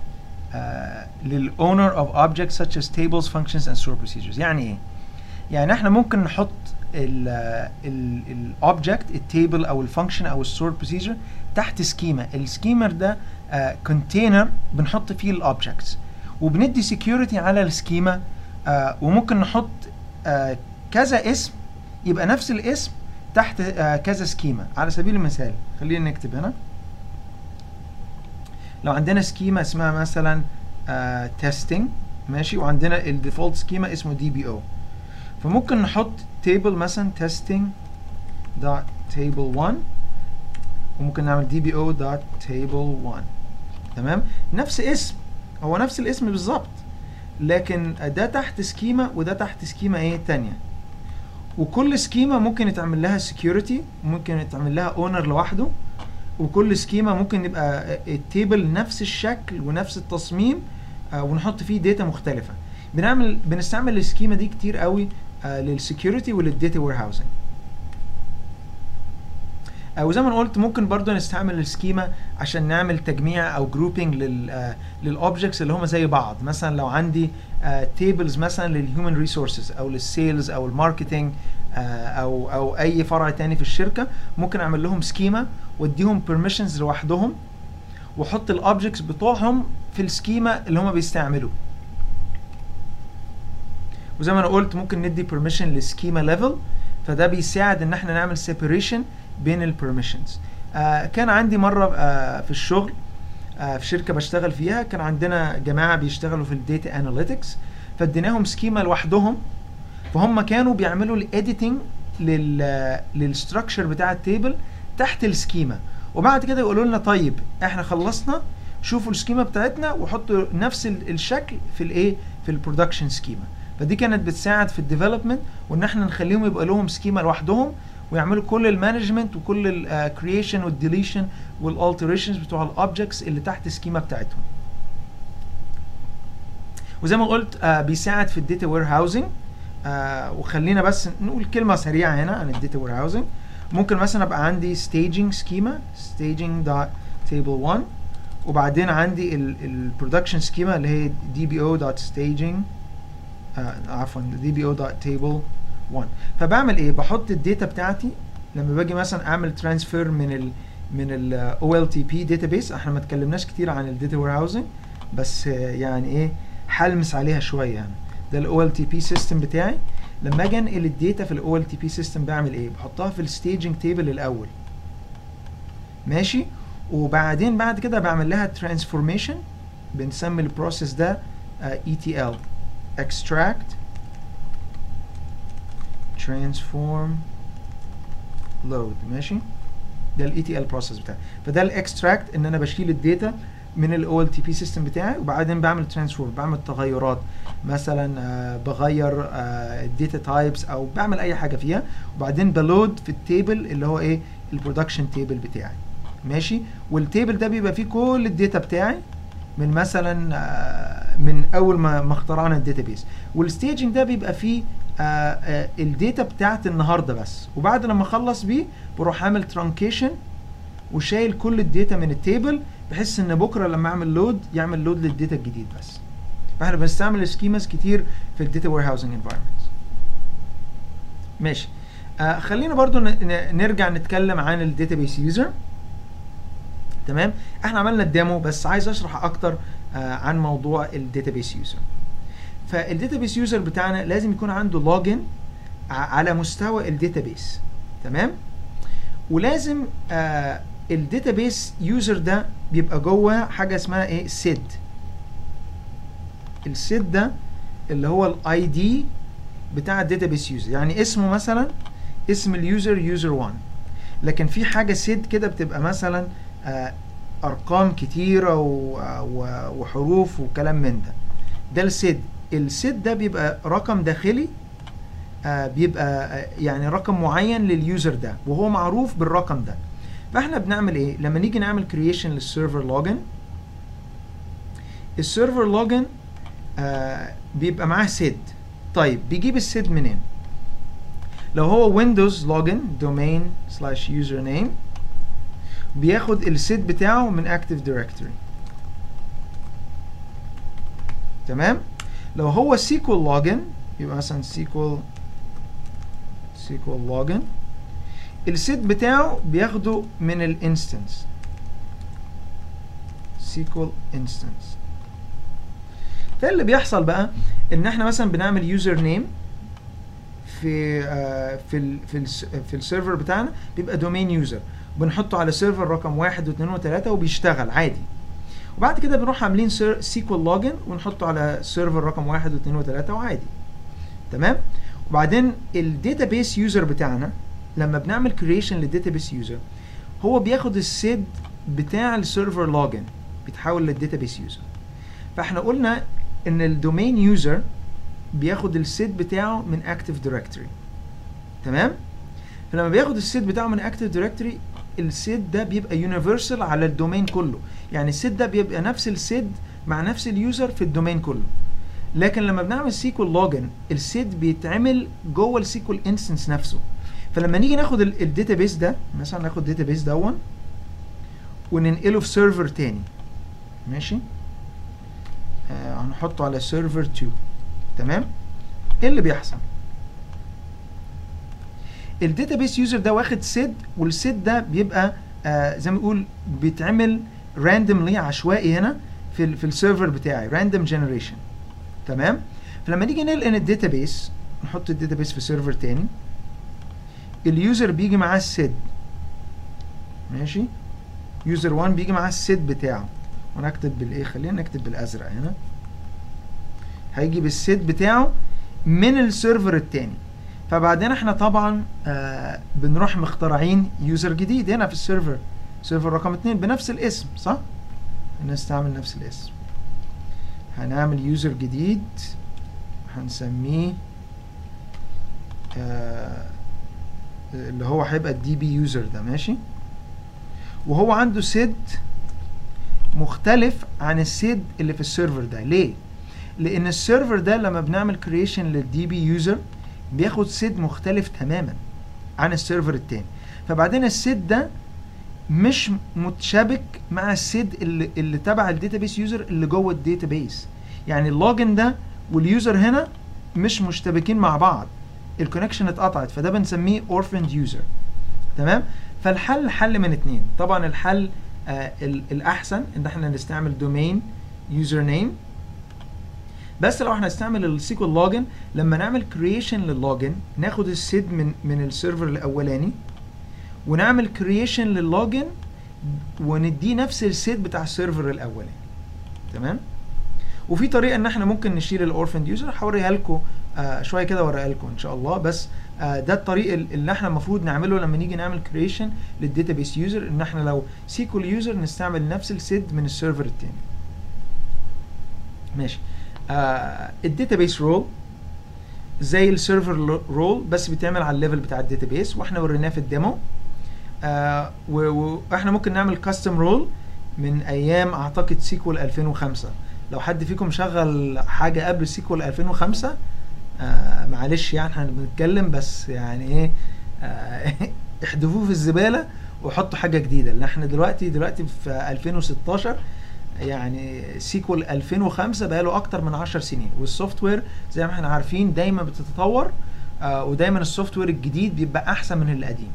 Speaker 1: للاونر اوف objects such as tables functions and store procedures يعني ايه يعني احنا ممكن نحط الاوبجكت التيبل او الفانكشن او الستور بروسيجر تحت سكيما السكيمر ده كونتينر بنحط فيه الاوبجكتس وبندي سكيورتي على السكيما آه وممكن نحط آه كذا اسم يبقى نفس الاسم تحت آه كذا سكيما على سبيل المثال خلينا نكتب هنا لو عندنا سكيما اسمها مثلا تيستنج ماشي وعندنا الديفولت سكيما اسمه دي بي او فممكن نحط تيبل مثلا testing dot table 1 وممكن نعمل dbo dot table 1 تمام نفس اسم هو نفس الاسم بالظبط لكن ده تحت سكيما وده تحت سكيما ايه تانية وكل سكيما ممكن يتعمل لها security ممكن يتعمل لها owner لوحده وكل سكيما ممكن يبقى التيبل نفس الشكل ونفس التصميم آه ونحط فيه داتا مختلفة بنعمل بنستعمل السكيما دي كتير قوي آه للسكيورتي وللداتا وير هاوسنج وزي ما انا قلت ممكن برضو نستعمل السكيما عشان نعمل تجميع او جروبينج لل للاوبجكتس اللي هم زي بعض مثلا لو عندي تيبلز مثلا للهيومن ريسورسز او للسيلز او الماركتنج او او اي فرع تاني في الشركه ممكن اعمل لهم سكيما واديهم بيرميشنز لوحدهم واحط الاوبجكتس بتوعهم في السكيما اللي هم بيستعملوه وزي ما انا قلت ممكن ندي بيرميشن لسكيما ليفل فده بيساعد ان احنا نعمل سيبريشن بين البيرميشنز آه كان عندي مره آه في الشغل آه في شركه بشتغل فيها كان عندنا جماعه بيشتغلوا في الداتا اناليتكس فاديناهم سكيما لوحدهم فهم كانوا بيعملوا الايديتنج لل للستراكشر بتاع التيبل تحت السكيما وبعد كده يقولوا لنا طيب احنا خلصنا شوفوا السكيما بتاعتنا وحطوا نفس الشكل في الايه في البرودكشن سكيما فدي كانت بتساعد في الديفلوبمنت وان احنا نخليهم يبقى لهم سكيما لوحدهم ويعملوا كل المانجمنت وكل الكرييشن والديليشن والالتريشنز بتوع الاوبجكتس اللي تحت السكيما بتاعتهم وزي ما قلت آه بيساعد في الداتا وير هاوسنج آه وخلينا بس نقول كلمه سريعه هنا عن الداتا وير هاوسنج ممكن مثلا ابقى عندي staging schema staging dot table 1 وبعدين عندي البرودكشن سكيما اللي هي dbo dot staging آه عفوا dbo dot table 1 فبعمل ايه بحط الداتا بتاعتي لما باجي مثلا اعمل ترانسفير من ال من ال OLTP database احنا ما اتكلمناش كتير عن الداتا وير هاوسنج بس يعني ايه هلمس عليها شويه يعني ده ال OLTP سيستم بتاعي لما اجي انقل الداتا في ال OLTP سيستم بعمل ايه بحطها في الستaging تيبل الاول ماشي وبعدين بعد كده بعمل لها ترانسفورميشن بنسمي البروسيس ده uh, ETL extract transform load ماشي ده الاي تي ال بروسيس بتاعي فده الاكستراكت ان انا بشيل الداتا من الاو ال تي بي سيستم بتاعي وبعدين بعمل ترانسفور بعمل تغيرات مثلا آه بغير الداتا آه تايبس او بعمل اي حاجه فيها وبعدين بلود في التيبل اللي هو ايه البرودكشن تيبل بتاعي ماشي والتيبل ده بيبقى فيه كل الداتا بتاعي من مثلا آه من اول ما ما اخترعنا الداتابيس والستaging ده بيبقى فيه الداتا بتاعت النهارده بس وبعد لما اخلص بيه بروح عامل ترانكيشن وشايل كل الداتا من التيبل بحيث ان بكره لما اعمل لود يعمل لود للداتا الجديد بس فاحنا بنستعمل سكيماز كتير في الداتا وير هاوسنج انفايرمنتس ماشي آه خلينا برضو نرجع نتكلم عن الداتابيس يوزر تمام احنا عملنا الديمو بس عايز اشرح اكتر آه عن موضوع الداتابيس يوزر فالداتابيس يوزر بتاعنا لازم يكون عنده لوجن على مستوى الداتابيس تمام ولازم آه الداتابيس يوزر ده بيبقى جوه حاجه اسمها ايه سيد السيد ده اللي هو الاي دي بتاع الداتابيس يوزر يعني اسمه مثلا اسم اليوزر يوزر 1 لكن في حاجه سيد كده بتبقى مثلا آه ارقام كتيره وحروف وكلام من ده ده السيد السيد ده بيبقى رقم داخلي آه بيبقى آه يعني رقم معين لليوزر ده وهو معروف بالرقم ده فاحنا بنعمل ايه لما نيجي نعمل كرييشن للسيرفر لوجن السيرفر لوجن آه بيبقى معاه سيد طيب بيجيب السيد منين لو هو ويندوز لوجن دومين سلاش يوزر نيم بياخد السيد بتاعه من اكتيف دايركتوري تمام لو هو سيكوال لوجن يبقى مثلا سيكوال سيكوال لوجن السيت بتاعه بياخده من الانستنس سيكوال انستنس فاللي بيحصل بقى ان احنا مثلا بنعمل يوزر نيم في آه في ال في ال في السيرفر بتاعنا بيبقى دومين يوزر بنحطه على سيرفر رقم واحد واثنين وثلاثة وبيشتغل عادي وبعد كده بنروح عاملين سيكوال لوجن ونحطه على سيرفر رقم واحد واثنين وثلاثة وعادي تمام وبعدين الداتابيس يوزر بتاعنا لما بنعمل كرييشن للداتابيس يوزر هو بياخد السيد بتاع السيرفر لوجن بيتحول للداتابيس يوزر فاحنا قلنا ان الدومين يوزر بياخد السيد بتاعه من اكتيف دايركتوري تمام فلما بياخد السيد بتاعه من اكتيف دايركتوري السيد ده بيبقى يونيفرسال على الدومين كله يعني السيد ده بيبقى نفس السيد مع نفس اليوزر في الدومين كله لكن لما بنعمل سيكول لوجن السيد بيتعمل جوه السيكول انستنس نفسه فلما نيجي ناخد الداتابيس ده مثلا ناخد الداتابيس دون وننقله في سيرفر تاني ماشي آه هنحطه على سيرفر 2 تمام ايه اللي بيحصل الداتابيس يوزر ده واخد سيد والسيد ده بيبقى آه زي ما نقول بيتعمل راندوملي عشوائي هنا في ال في السيرفر بتاعي راندوم جنريشن تمام فلما نيجي نلقن الداتابيس نحط الداتابيس في سيرفر تاني اليوزر بيجي معاه السيد ماشي يوزر 1 بيجي معاه السيد بتاعه وانا اكتب بالايه خلينا نكتب بالازرق هنا هيجي بالسيد بتاعه من السيرفر التاني فبعدين احنا طبعا آه بنروح مخترعين يوزر جديد هنا في السيرفر سيرفر رقم 2 بنفس الاسم صح هنستعمل نفس الاسم هنعمل يوزر جديد هنسميه آه اللي هو هيبقى الدي بي يوزر ده ماشي وهو عنده سيد مختلف عن السيد اللي في السيرفر ده ليه لان السيرفر ده لما بنعمل كرييشن للدي بي يوزر بياخد سيد مختلف تماما عن السيرفر التاني فبعدين السيد ده مش متشابك مع السيد اللي, اللي تبع الداتابيس يوزر اللي جوه الداتابيس يعني اللوجن ده واليوزر هنا مش مشتبكين مع بعض الكونكشن اتقطعت فده بنسميه اورفند يوزر تمام فالحل حل من اتنين طبعا الحل آه الاحسن ان احنا نستعمل دومين يوزر نيم بس لو احنا نستعمل السيكوال لوجن لما نعمل كرييشن لللوجن ناخد السيد من من السيرفر الاولاني ونعمل كرييشن لللوجن ونديه نفس السيد بتاع السيرفر الاولاني تمام وفي طريقه ان احنا ممكن نشيل الاورفند يوزر هوريها لكم آه شويه كده اوريها لكم ان شاء الله بس آه ده الطريق اللي احنا المفروض نعمله لما نيجي نعمل كرييشن للداتابيس يوزر ان احنا لو سيكول يوزر نستعمل نفس السيد من السيرفر التاني ماشي آه الداتابيس رول زي السيرفر رول بس بيتعمل على الليفل بتاع الداتابيس واحنا وريناه في الديمو آه واحنا ممكن نعمل كاستم رول من ايام اعتقد سيكوال 2005 لو حد فيكم شغل حاجه قبل سيكوال 2005 آه معلش يعني احنا بنتكلم بس يعني ايه آه احذفوه في الزباله وحطوا حاجه جديده لان احنا دلوقتي دلوقتي في 2016 يعني سيكوال 2005 بقى له اكتر من 10 سنين والسوفت وير زي ما احنا عارفين دايما بتتطور آه ودايما السوفت وير الجديد بيبقى احسن من القديم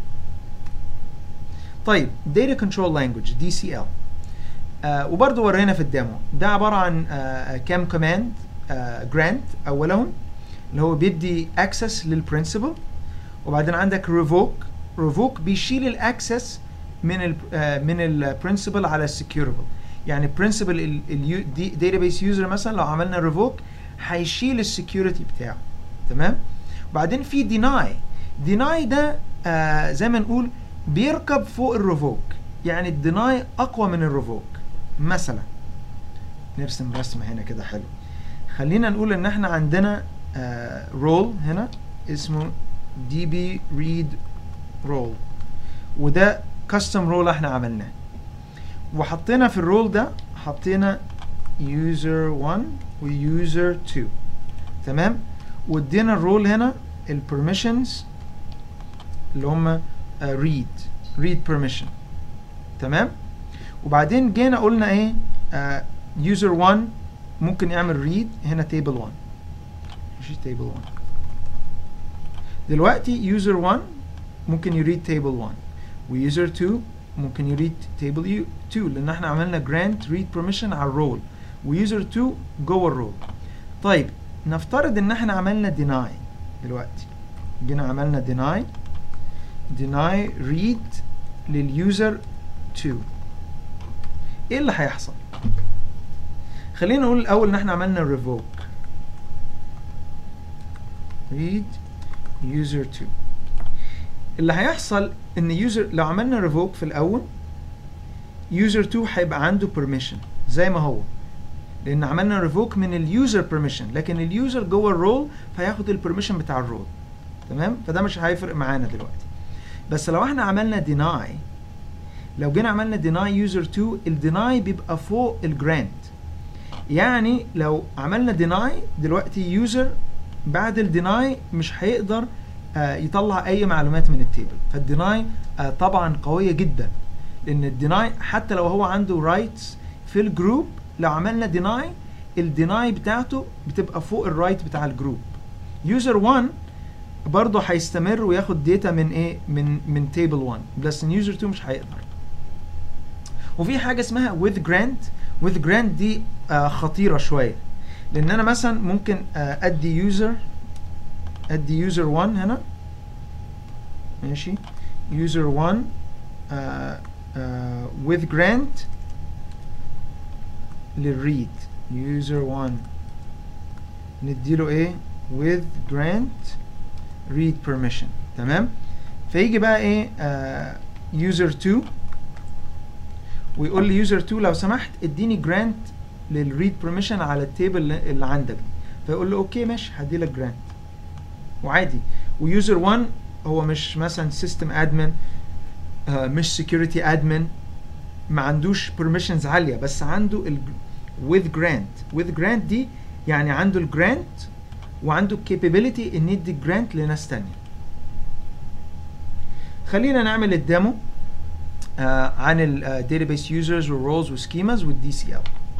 Speaker 1: طيب Data Control Language DCL آه وبرضه ورينا في الديمو ده عباره عن آه كام كوماند جرانت آه اولهم اللي هو بيدي اكسس للبرنسبل وبعدين عندك ريفوك ريفوك بيشيل الاكسس من ال من البرنسبل على السكيوربل يعني برنسبل الداتابيس يوزر مثلا لو عملنا ريفوك هيشيل السكيورتي بتاعه تمام وبعدين في ديناي ديناي ده آه زي ما نقول بيركب فوق الريفوك يعني الديناي اقوى من الريفوك مثلا نرسم رسمه هنا كده حلو خلينا نقول ان احنا عندنا رول uh, هنا اسمه db read role وده كاستم رول احنا عملناه وحطينا في الرول ده حطينا user 1 و user 2 تمام وادينا الرول هنا البرميشنز اللي هم uh, read read permission تمام وبعدين جينا قلنا ايه uh, user 1 ممكن يعمل read هنا table 1 ماشي table 1 دلوقتي user 1 ممكن يريد table 1 و user 2 ممكن يريد table 2 لان احنا عملنا grant read permission على الرول و user 2 جوه الرول طيب نفترض ان احنا عملنا deny دلوقتي جينا عملنا deny deny read لليوزر 2 ايه اللي هيحصل خلينا نقول الاول ان احنا عملنا revoke read user 2 اللي هيحصل ان user لو عملنا revoke في الاول user 2 هيبقى عنده permission زي ما هو لان عملنا revoke من اليوزر permission لكن اليوزر جوه الرول فهياخد البرميشن بتاع الرول تمام فده مش هيفرق معانا دلوقتي بس لو احنا عملنا deny لو جينا عملنا deny user 2 الديناي بيبقى فوق الجرانت يعني لو عملنا ديناي دلوقتي يوزر بعد الديناي مش هيقدر آه، يطلع اي معلومات من التيبل فالديناي آه، طبعا قويه جدا لان الديناي حتى لو هو عنده رايتس في الجروب لو عملنا ديناي الديناي بتاعته بتبقى فوق الرايت بتاع الجروب يوزر 1 برضه هيستمر وياخد داتا من ايه من من تيبل 1 بس ان يوزر 2 مش هيقدر وفي حاجه اسمها with grant with grant دي آه خطيره شويه لان انا مثلا ممكن آه ادي يوزر ادي يوزر 1 هنا ماشي يوزر 1 آه آه with grant للريد يوزر 1 نديله ايه with grant read permission تمام فيجي بقى ايه آه user 2 ويقول لي user 2 لو سمحت اديني grant للريد permission على التيبل اللي اللي عندك فيقول له اوكي ماشي هدي لك grant وعادي ويوزر 1 هو مش مثلا سيستم ادمن آه مش security admin ما عندوش permissions عاليه بس عنده ال with grant with grant دي يعني عنده الجرانت وعنده capability ان يدي جرانت لناس تانية خلينا نعمل الديمو آه عن ال database users والroles والسكيماز والدي سي ال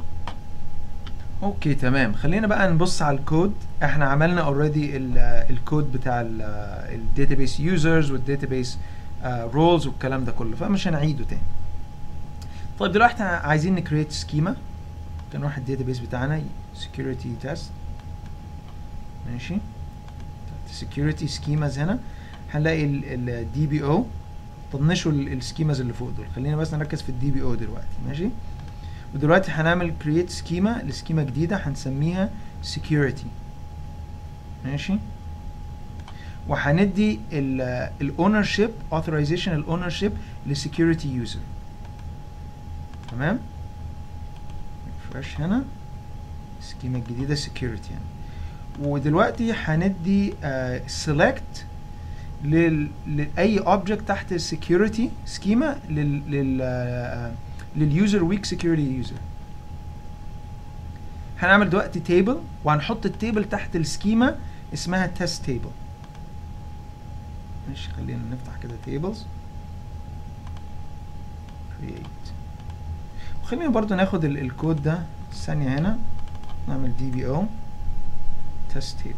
Speaker 1: اوكي تمام خلينا بقى نبص على الكود احنا عملنا اوريدي الكود بتاع الداتابيس يوزرز والداتابيس رولز والكلام ده كله فمش هنعيده تاني طيب دلوقتي احنا عايزين نكريت سكيما نروح الداتابيس بتاعنا security test ماشي security schemas هنا هنلاقي الدي بي او طنشوا السكيماز اللي فوق دول خلينا بس نركز في الدي بي او دلوقتي ماشي ودلوقتي هنعمل create سكيما لسكيما جديدة هنسميها security ماشي وهندي الاونرشيب authorization الاونرشيب لسكيورتي يوزر تمام ريفرش هنا السكيما الجديدة security يعني ودلوقتي هندي uh, select لل لأي object تحت السكيورتي سكيما لل لل uh, لليوزر ويك سكيورتي يوزر هنعمل دلوقتي تيبل وهنحط التيبل تحت السكيما اسمها تيست تيبل ماشي خلينا نفتح كده تيبلز create وخلينا برضو ناخد ال- الكود ده ثانية هنا نعمل دي بي او تيست تيبل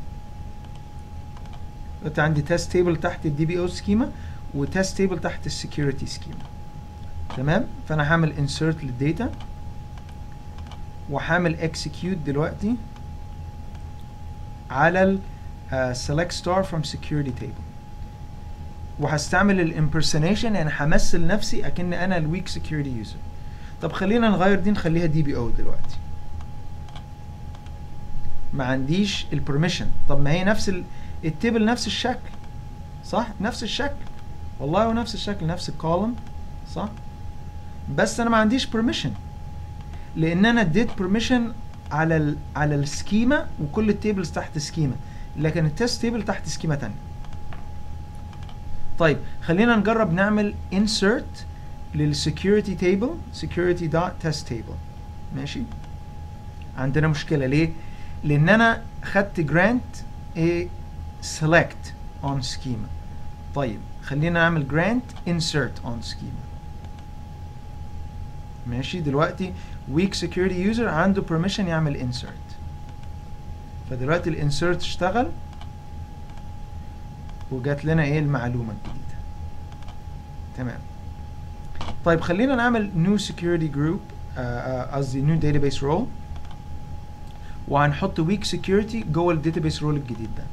Speaker 1: دلوقتي عندي تيست تيبل تحت الدي بي او سكيما وتيست تيبل تحت السكيورتي سكيما تمام فانا هعمل insert للداتا وهعمل execute دلوقتي على ال uh, select star from security table وهستعمل الامبرسونيشن يعني همثل نفسي اكن انا الويك سكيورتي يوزر طب خلينا نغير دي نخليها دي بي او دلوقتي ما عنديش البرميشن طب ما هي نفس ال... التيبل نفس الشكل صح نفس الشكل والله هو نفس الشكل نفس الكولوم صح بس انا ما عنديش permission لان انا اديت permission على ال على السكيما وكل التيبلز تحت سكيما لكن التست تيبل تحت سكيما تانية طيب خلينا نجرب نعمل insert للسكيورتي تيبل security dot test table ماشي عندنا مشكلة ليه؟ لأن أنا خدت grant a select on schema طيب خلينا نعمل grant insert on schema ماشي دلوقتي weak security user عنده permission يعمل insert فدلوقتي الانسرت اشتغل وجات لنا ايه المعلومة الجديدة تمام طيب خلينا نعمل new security group قصدي uh, uh, new database role وهنحط weak security جوه الداتابيس رول الجديد ده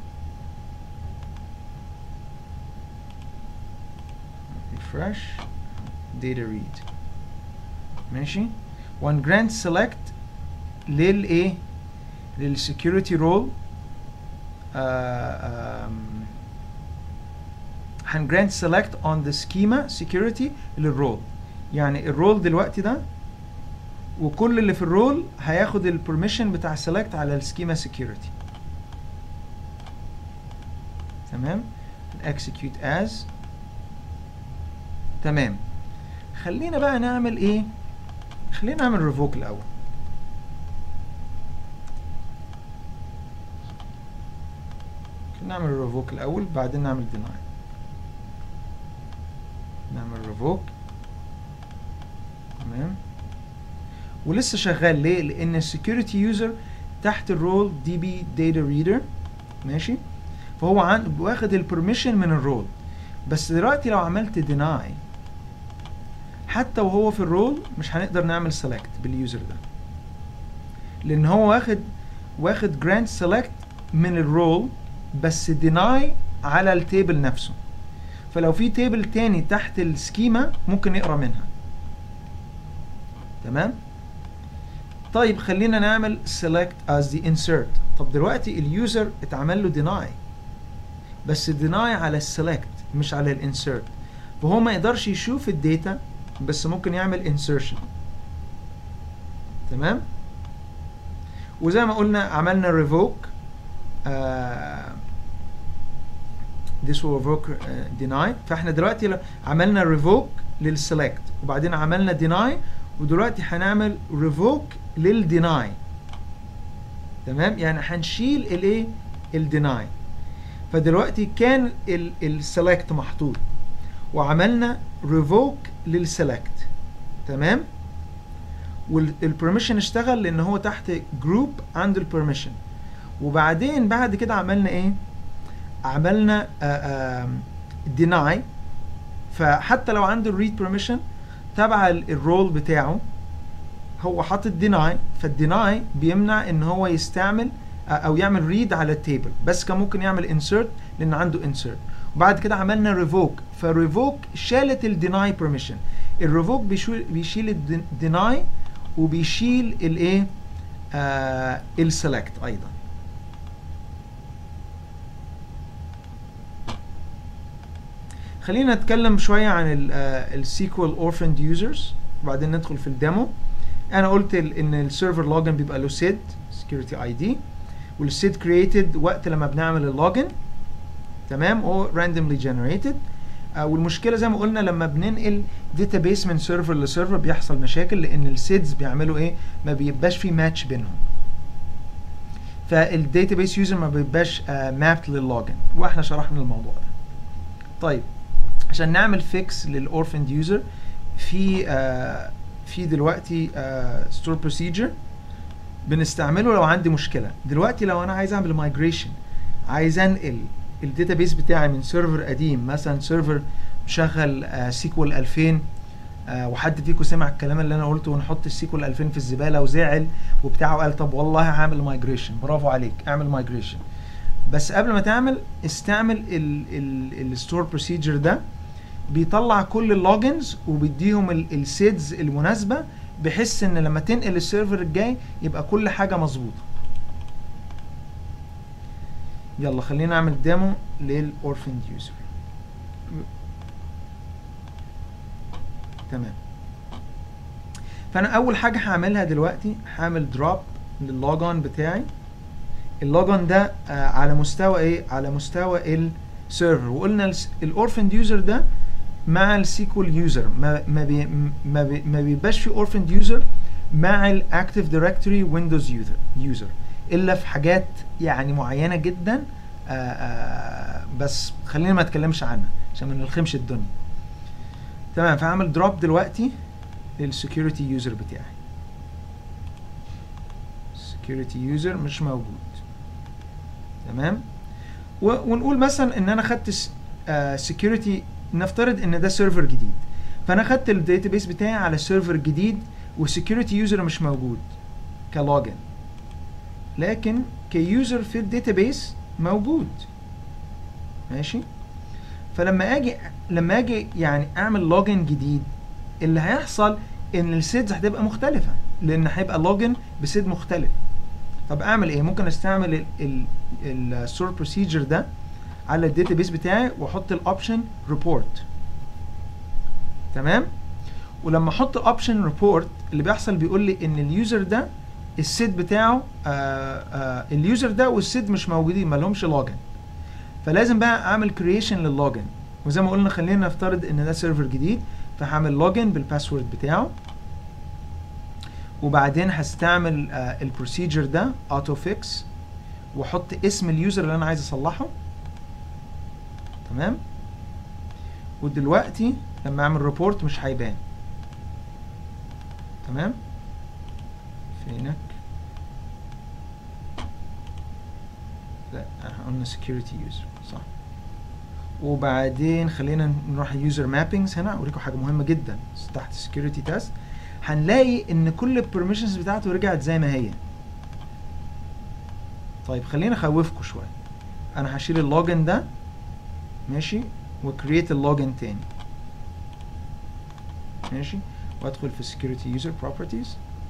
Speaker 1: refresh data read ماشي وان grant select للايه للسكيورتي رول هن grant select on the schema security للرول يعني الرول دلوقتي ده وكل اللي في الرول هياخد البرميشن بتاع select على السكيما security تمام execute as تمام خلينا بقى نعمل ايه خلينا نعمل revoke الاول نعمل ريفوك الاول بعدين نعمل ديناي نعمل ريفوك تمام ولسه شغال ليه لان السكيورتي يوزر تحت الرول دي بي داتا ريدر ماشي فهو عن واخد البرميشن من الرول بس دلوقتي لو عملت ديناي حتى وهو في الرول مش هنقدر نعمل سيلكت باليوزر ده لان هو واخد واخد جراند سيلكت من الرول بس ديناي على التيبل نفسه فلو في تيبل تاني تحت السكيما ممكن يقرا منها تمام طيب خلينا نعمل select as the insert طب دلوقتي اليوزر اتعمل له deny بس deny على السلكت مش على الانسيرت فهو ما يقدرش يشوف الداتا بس ممكن يعمل insertion تمام وزي ما قلنا عملنا revoke آه this will revoke uh, deny فاحنا دلوقتي لو عملنا revoke للselect وبعدين عملنا deny ودلوقتي هنعمل revoke للديناي تمام يعني هنشيل الايه الديناي فدلوقتي كان السلكت محطوط وعملنا ريفوك للسلكت تمام والبرميشن اشتغل لان هو تحت جروب عنده البرميشن وبعدين بعد كده عملنا ايه عملنا ديناي فحتى لو عنده الريد بيرميشن تبع الرول بتاعه هو حاطط ديناي فالديناي بيمنع ان هو يستعمل او يعمل ريد على التيبل بس كان ممكن يعمل انسرت لان عنده انسرت وبعد كده عملنا ريفوك فالريفوك شالت الديناي بيرميشن الريفوك بيشيل الديناي وبيشيل الايه آه السلكت ايضا خلينا نتكلم شويه عن السيكوال اورفند يوزرز وبعدين ندخل في الديمو انا قلت ان السيرفر لوجن بيبقى له سيد سكيورتي اي دي والسيد كرييتد وقت لما بنعمل اللوجن تمام او راندوملي جنريتد والمشكله زي ما قلنا لما بننقل داتابيس من سيرفر لسيرفر بيحصل مشاكل لان السيدز بيعملوا ايه ما بيبقاش في ماتش بينهم فالداتابيس يوزر ما بيبقاش مابت لللوجن واحنا شرحنا الموضوع ده طيب عشان نعمل فيكس للاورفند يوزر في آه في دلوقتي ستور uh, بروسيجر بنستعمله لو عندي مشكله دلوقتي لو انا عايز اعمل مايجريشن عايز انقل الداتابيس بتاعي من سيرفر قديم مثلا سيرفر مشغل سيكوال uh, 2000 uh, وحد فيكم سمع الكلام اللي انا قلته ونحط السيكوال 2000 في الزباله وزعل وبتاعه قال طب والله هعمل مايجريشن برافو عليك اعمل مايجريشن بس قبل ما تعمل استعمل الستور بروسيجر ده بيطلع كل اللوجنز وبيديهم السيدز المناسبه بحيث ان لما تنقل السيرفر الجاي يبقى كل حاجه مظبوطه يلا خلينا نعمل ديمو للاورفند يوزر تمام فانا اول حاجه هعملها دلوقتي هعمل دروب لللوجون بتاعي اللوجون ده آه على مستوى ايه على مستوى السيرفر وقلنا الاورفند يوزر ده مع السيكوال يوزر ما ما بي ما, بي ما بيبقاش في اورفند يوزر مع الاكتيف دايركتوري ويندوز يوزر يوزر الا في حاجات يعني معينه جدا آآ آآ بس خلينا ما نتكلمش عنها عشان ما نلخمش الدنيا تمام فهعمل دروب دلوقتي للسكيورتي يوزر بتاعي سكيورتي يوزر مش موجود تمام ونقول مثلا ان انا خدت سكيورتي نفترض ان ده سيرفر جديد فانا خدت الداتابيس بتاعي على سيرفر جديد والسكيورتي يوزر مش موجود كلوجن لكن كيوزر في الداتابيس موجود ماشي فلما اجي لما اجي يعني اعمل لوجن جديد اللي هيحصل ان السيدز هتبقى مختلفه لان هيبقى لوجن بسيد مختلف طب اعمل ايه ممكن استعمل الستور بروسيجر ده على الداتابيس بتاعي واحط الاوبشن ريبورت تمام ولما احط الاوبشن ريبورت اللي بيحصل بيقول لي ان اليوزر ده السيد بتاعه آآ آآ اليوزر ده والسيد مش موجودين ما لهمش لوجن فلازم بقى اعمل كرييشن للوجن وزي ما قلنا خلينا نفترض ان ده سيرفر جديد فهعمل لوجن بالباسورد بتاعه وبعدين هستعمل البروسيجر ده اوتو فيكس واحط اسم اليوزر اللي انا عايز اصلحه تمام ودلوقتي لما اعمل ريبورت مش هيبان تمام فينك لا احنا قلنا security user صح وبعدين خلينا نروح user mappings هنا اوريكم حاجه مهمه جدا تحت security test هنلاقي ان كل البرميشنز بتاعته رجعت زي ما هي طيب خلينا اخوفكم شويه انا هشيل اللوجن ده ماشي وكريت اللوجن تاني ماشي وادخل في security user properties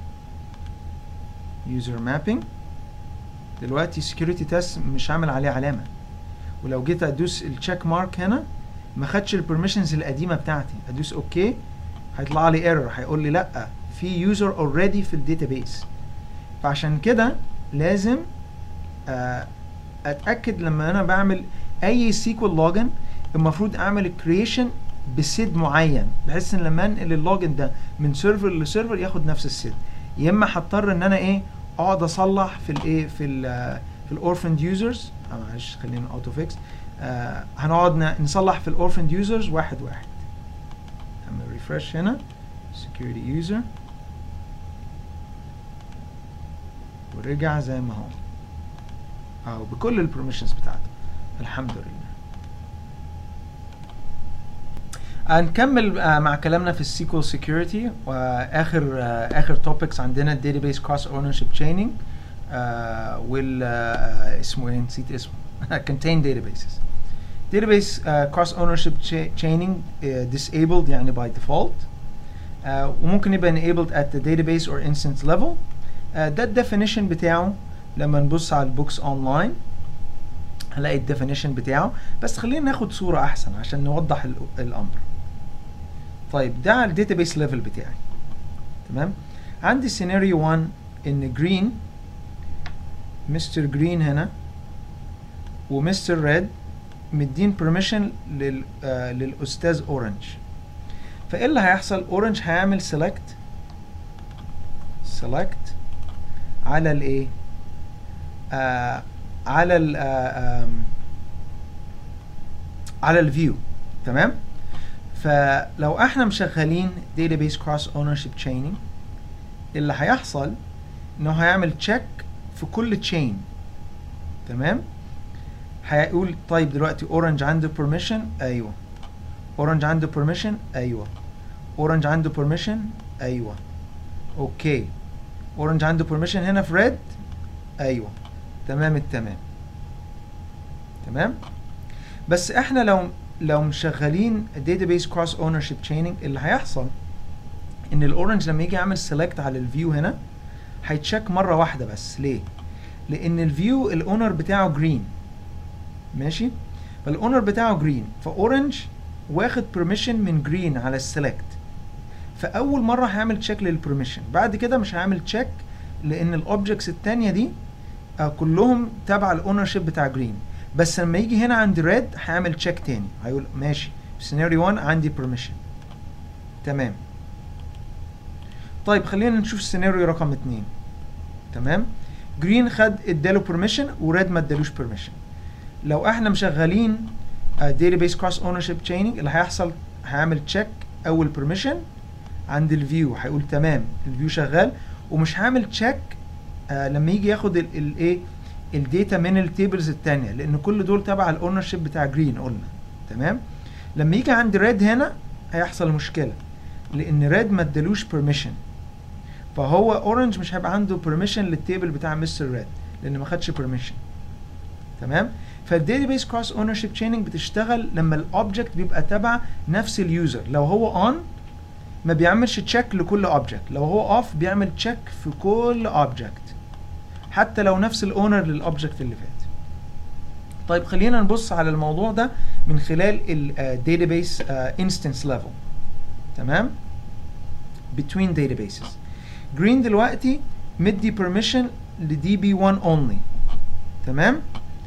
Speaker 1: user mapping دلوقتي security test مش عامل عليه علامه ولو جيت ادوس التشيك مارك هنا ما خدش البرميشنز القديمه بتاعتي ادوس اوكي هيطلع لي ايرور هيقول لي لا في يوزر اوريدي في الداتابيس فعشان كده لازم آه اتاكد لما انا بعمل اي سيكوال لوجن المفروض اعمل كرييشن بسيد معين بحيث ان لما انقل اللوجن ده من سيرفر لسيرفر ياخد نفس السيد يا اما هضطر ان انا ايه اقعد اصلح في الايه في ال في الاورفند يوزرز معلش خلينا اوتو فيكس آه هنقعد نصلح في الاورفند يوزرز واحد واحد اعمل ريفرش هنا security user ورجع زي ما هو اهو بكل البرميشنز بتاعته الحمد لله هنكمل آه مع كلامنا في السيكوال سيكيورتي واخر آه اخر توبكس عندنا الداتابيس كروس اونرشيب تشيننج وال آه اسمه ايه نسيت اسمه contain databases database uh, cross ownership cha chaining uh, disabled يعني by default uh, وممكن يبقى enabled at the database or instance level uh, ده الديفينيشن بتاعه لما نبص على البوكس اونلاين هنلاقي الديفينيشن بتاعه بس خلينا ناخد صورة احسن عشان نوضح الامر طيب ده على الداتابيس ليفل بتاعي تمام عندي سيناريو 1 ان جرين مستر جرين هنا ومستر ريد مدين بيرميشن لل آه للاستاذ اورنج فايه اللي هيحصل اورنج هيعمل سيلكت سيلكت على الايه آه على ال آه على الفيو تمام فلو احنا مشغلين database cross ownership chaining اللي هيحصل انه هيعمل تشيك في كل تشين تمام هيقول طيب دلوقتي اورنج عنده بيرميشن ايوه اورنج عنده بيرميشن ايوه اورنج عنده بيرميشن ايوه اوكي اورنج عنده بيرميشن هنا في ريد ايوه تمام التمام تمام بس احنا لو لو مشغلين database cross ownership chaining اللي هيحصل ان الاورنج لما يجي يعمل سيلكت على الفيو هنا هيتشيك مره واحده بس ليه لان الفيو الاونر بتاعه جرين ماشي فالاونر بتاعه جرين فاورنج واخد بيرميشن من جرين على السيلكت فاول مره هيعمل تشيك للبرميشن بعد كده مش هيعمل تشيك لان الاوبجكتس الثانيه دي آه كلهم تبع الاونر شيب بتاع جرين بس لما يجي هنا عند ريد هيعمل تشيك تاني هيقول ماشي في سيناريو 1 عندي بيرميشن تمام طيب خلينا نشوف السيناريو رقم 2 تمام جرين خد اداله بيرميشن وريد ما ادالوش بيرميشن لو احنا مشغلين database cross ownership chaining اللي هيحصل هيعمل تشيك اول بيرميشن عند الفيو هيقول تمام الفيو شغال ومش هعمل تشيك آه لما يجي ياخد الايه الداتا من التيبلز الثانيه لان كل دول تبع الاونر شيب بتاع جرين قلنا تمام لما يجي عند ريد هنا هيحصل مشكله لان ريد ما ادالوش بيرميشن فهو اورنج مش هيبقى عنده بيرميشن للتيبل بتاع مستر ريد لان ما خدش بيرميشن تمام فالداتابيس كروس اونر شيب تشيننج بتشتغل لما الاوبجكت بيبقى تبع نفس اليوزر لو هو اون ما بيعملش تشيك لكل اوبجكت لو هو اوف بيعمل تشيك في كل اوبجكت حتى لو نفس الاونر للاوبجكت اللي فات طيب خلينا نبص على الموضوع ده من خلال الداتابيس انستنس ليفل تمام between databases جرين دلوقتي مدي permission لدي بي 1 only تمام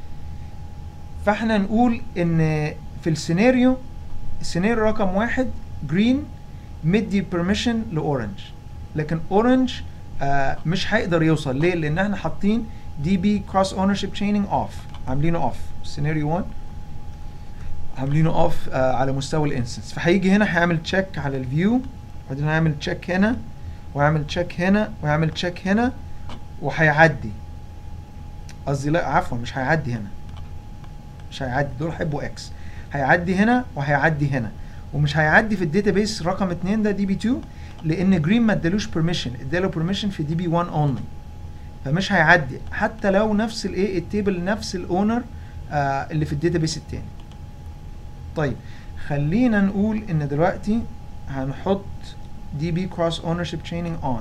Speaker 1: فاحنا نقول ان في السيناريو السيناريو رقم واحد جرين مدي بيرميشن لاورنج لكن اورنج آه مش هيقدر يوصل ليه لان احنا حاطين دي بي كروس اونر شيب تشيننج اوف عاملينه اوف سيناريو 1 عاملينه اوف على مستوى الانستنس فهيجي هنا هيعمل تشيك على الفيو وبعدين هيعمل تشيك هنا ويعمل تشيك هنا ويعمل تشيك هنا وهيعدي قصدي لا عفوا مش هيعدي هنا مش هيعدي دول هيبقوا اكس هيعدي هنا وهيعدي هنا ومش هيعدي في الداتابيس رقم 2 ده دي بي 2 لان جرين ما ادالوش بيرميشن اداله بيرميشن في دي بي 1 اونلي فمش هيعدي حتى لو نفس الايه التيبل نفس الاونر آه اللي في الداتابيس التاني طيب خلينا نقول ان دلوقتي هنحط دي بي كروس اونرشيب تشيننج اون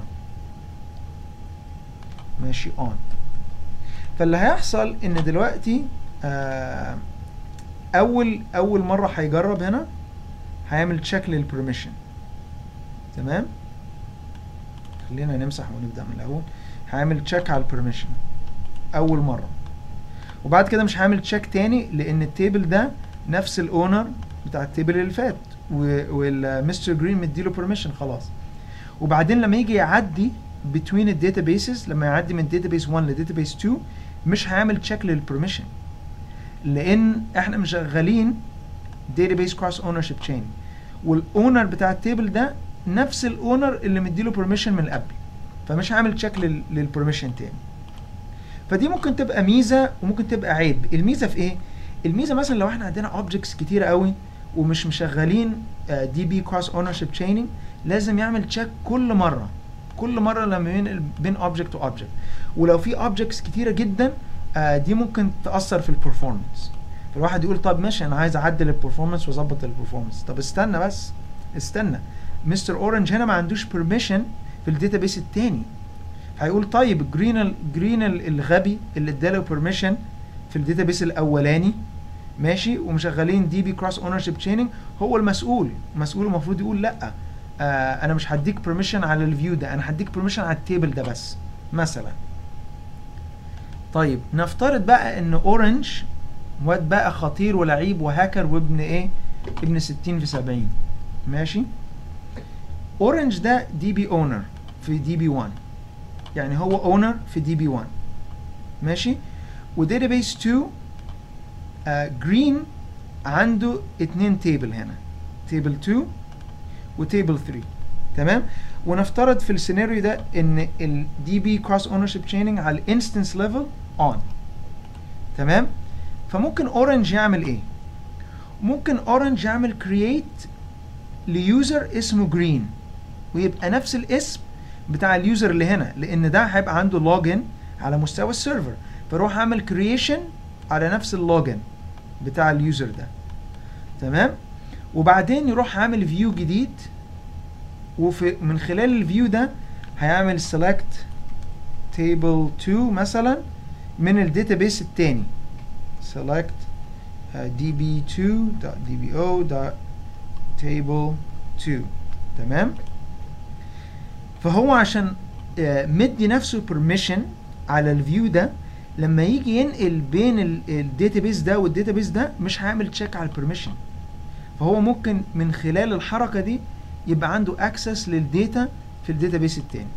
Speaker 1: ماشي اون فاللي هيحصل ان دلوقتي آه اول اول مره هيجرب هنا هيعمل تشيك للبرميشن تمام خلينا نمسح ونبدا من الاول هعمل تشيك على البرميشن اول مره وبعد كده مش هعمل تشيك تاني لان التيبل ده نفس الاونر بتاع التيبل اللي فات والمستر جرين مديله بيرميشن خلاص وبعدين لما يجي يعدي بتوين الداتابيسز لما يعدي من داتابيس 1 لداتابيس 2 مش هيعمل تشيك للبرميشن لان احنا مشغلين database cross ownership chain والاونر بتاع التيبل ده نفس الاونر اللي مديله بيرميشن من قبل فمش هعمل تشيك للبرميشن تاني فدي ممكن تبقى ميزه وممكن تبقى عيب الميزه في ايه الميزه مثلا لو احنا عندنا اوبجكتس كتيره قوي ومش مشغلين دي بي كروس اونرشيب تشيننج لازم يعمل تشيك كل مره كل مره لما بين بين اوبجكت واوبجكت ولو في اوبجكتس كتيره جدا آه دي ممكن تاثر في البرفورمانس فالواحد يقول طب ماشي انا عايز اعدل البرفورمانس واظبط البرفورمانس طب استنى بس استنى مستر اورنج هنا ما عندوش بيرميشن في الداتابيس التاني هيقول طيب جرين جرين الغبي اللي اداله بيرميشن في الداتابيس الاولاني ماشي ومشغلين دي بي كروس اونرشيب تشيننج هو المسؤول المسؤول المفروض يقول لا آه انا مش هديك بيرميشن على الفيو ده انا هديك بيرميشن على التيبل ده بس مثلا طيب نفترض بقى ان اورنج واد بقى خطير ولعيب وهاكر وابن ايه ابن 60 في 70 ماشي اورنج ده دي بي اونر في دي بي 1 يعني هو اونر في دي بي 1 ماشي وداتابيس 2 جرين uh, عنده اتنين تيبل هنا تيبل 2 وتيبل 3 تمام ونفترض في السيناريو ده ان الدي بي كروس اونرشيب تشيننج على الانستنس ليفل اون تمام فممكن اورنج يعمل ايه ممكن اورنج يعمل كرييت ليوزر اسمه جرين ويبقى نفس الاسم بتاع اليوزر اللي هنا لان ده هيبقى عنده لوجن على مستوى السيرفر فاروح اعمل كرييشن على نفس اللوجن بتاع اليوزر ده تمام وبعدين يروح عامل فيو جديد وفي من خلال الفيو ده هيعمل select table 2 مثلا من الداتابيس التاني select uh, db2.dbo.table 2 تمام فهو عشان uh, مدي نفسه permission على الفيو ده لما يجي ينقل بين الداتابيس ده والداتابيس ده مش هيعمل تشيك على البرميشن فهو ممكن من خلال الحركه دي يبقى عنده اكسس للداتا في الداتابيس التاني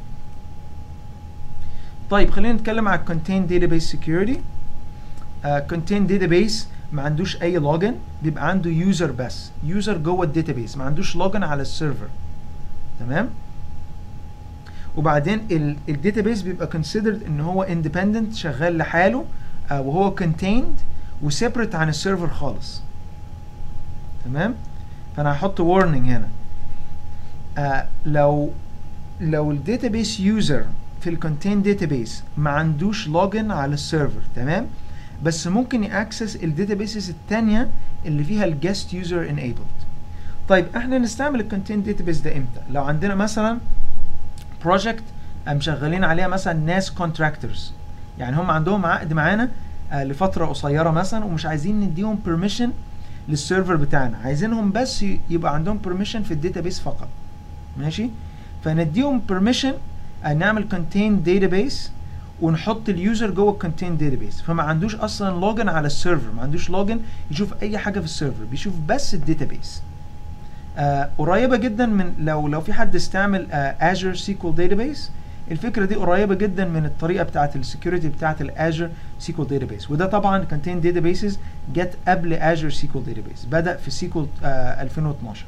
Speaker 1: طيب خلينا نتكلم على contain database security uh, contain database ما عندوش اي لوجن بيبقى عنده يوزر بس يوزر جوه الداتابيس ما عندوش لوجن على السيرفر تمام وبعدين الداتابيس بيبقى considered ان هو independent شغال لحاله uh, وهو contained وسيبريت عن السيرفر خالص تمام فانا هحط warning هنا uh, لو لو الداتابيس يوزر في الكونتين داتابيس ما عندوش لوجن على السيرفر تمام بس ممكن ياكسس الداتابيسز الثانيه اللي فيها الجست يوزر انيبلد طيب احنا نستعمل الكونتين داتابيس ده امتى لو عندنا مثلا بروجكت مشغلين عليها مثلا ناس كونتراكتورز يعني هم عندهم عقد معانا آه لفتره قصيره مثلا ومش عايزين نديهم بيرميشن للسيرفر بتاعنا عايزينهم بس يبقى عندهم بيرميشن في الداتابيس فقط ماشي فنديهم بيرميشن نعمل contain database ونحط اليوزر جوه الكونتين داتابيس فما عندوش اصلا لوجن على السيرفر ما عندوش لوجن يشوف اي حاجه في السيرفر بيشوف بس الداتابيس آه قريبه جدا من لو لو في حد استعمل اجر سيكوال داتابيس الفكره دي قريبه جدا من الطريقه بتاعه السكيورتي بتاعه الاجر سيكول داتابيس وده طبعا كونتين داتابيسز جت قبل اجر سيكول داتابيس بدا في سيكول آه 2012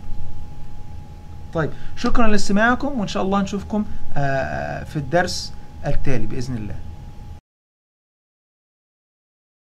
Speaker 1: طيب شكرا لاستماعكم وان شاء الله نشوفكم آه في الدرس التالي باذن الله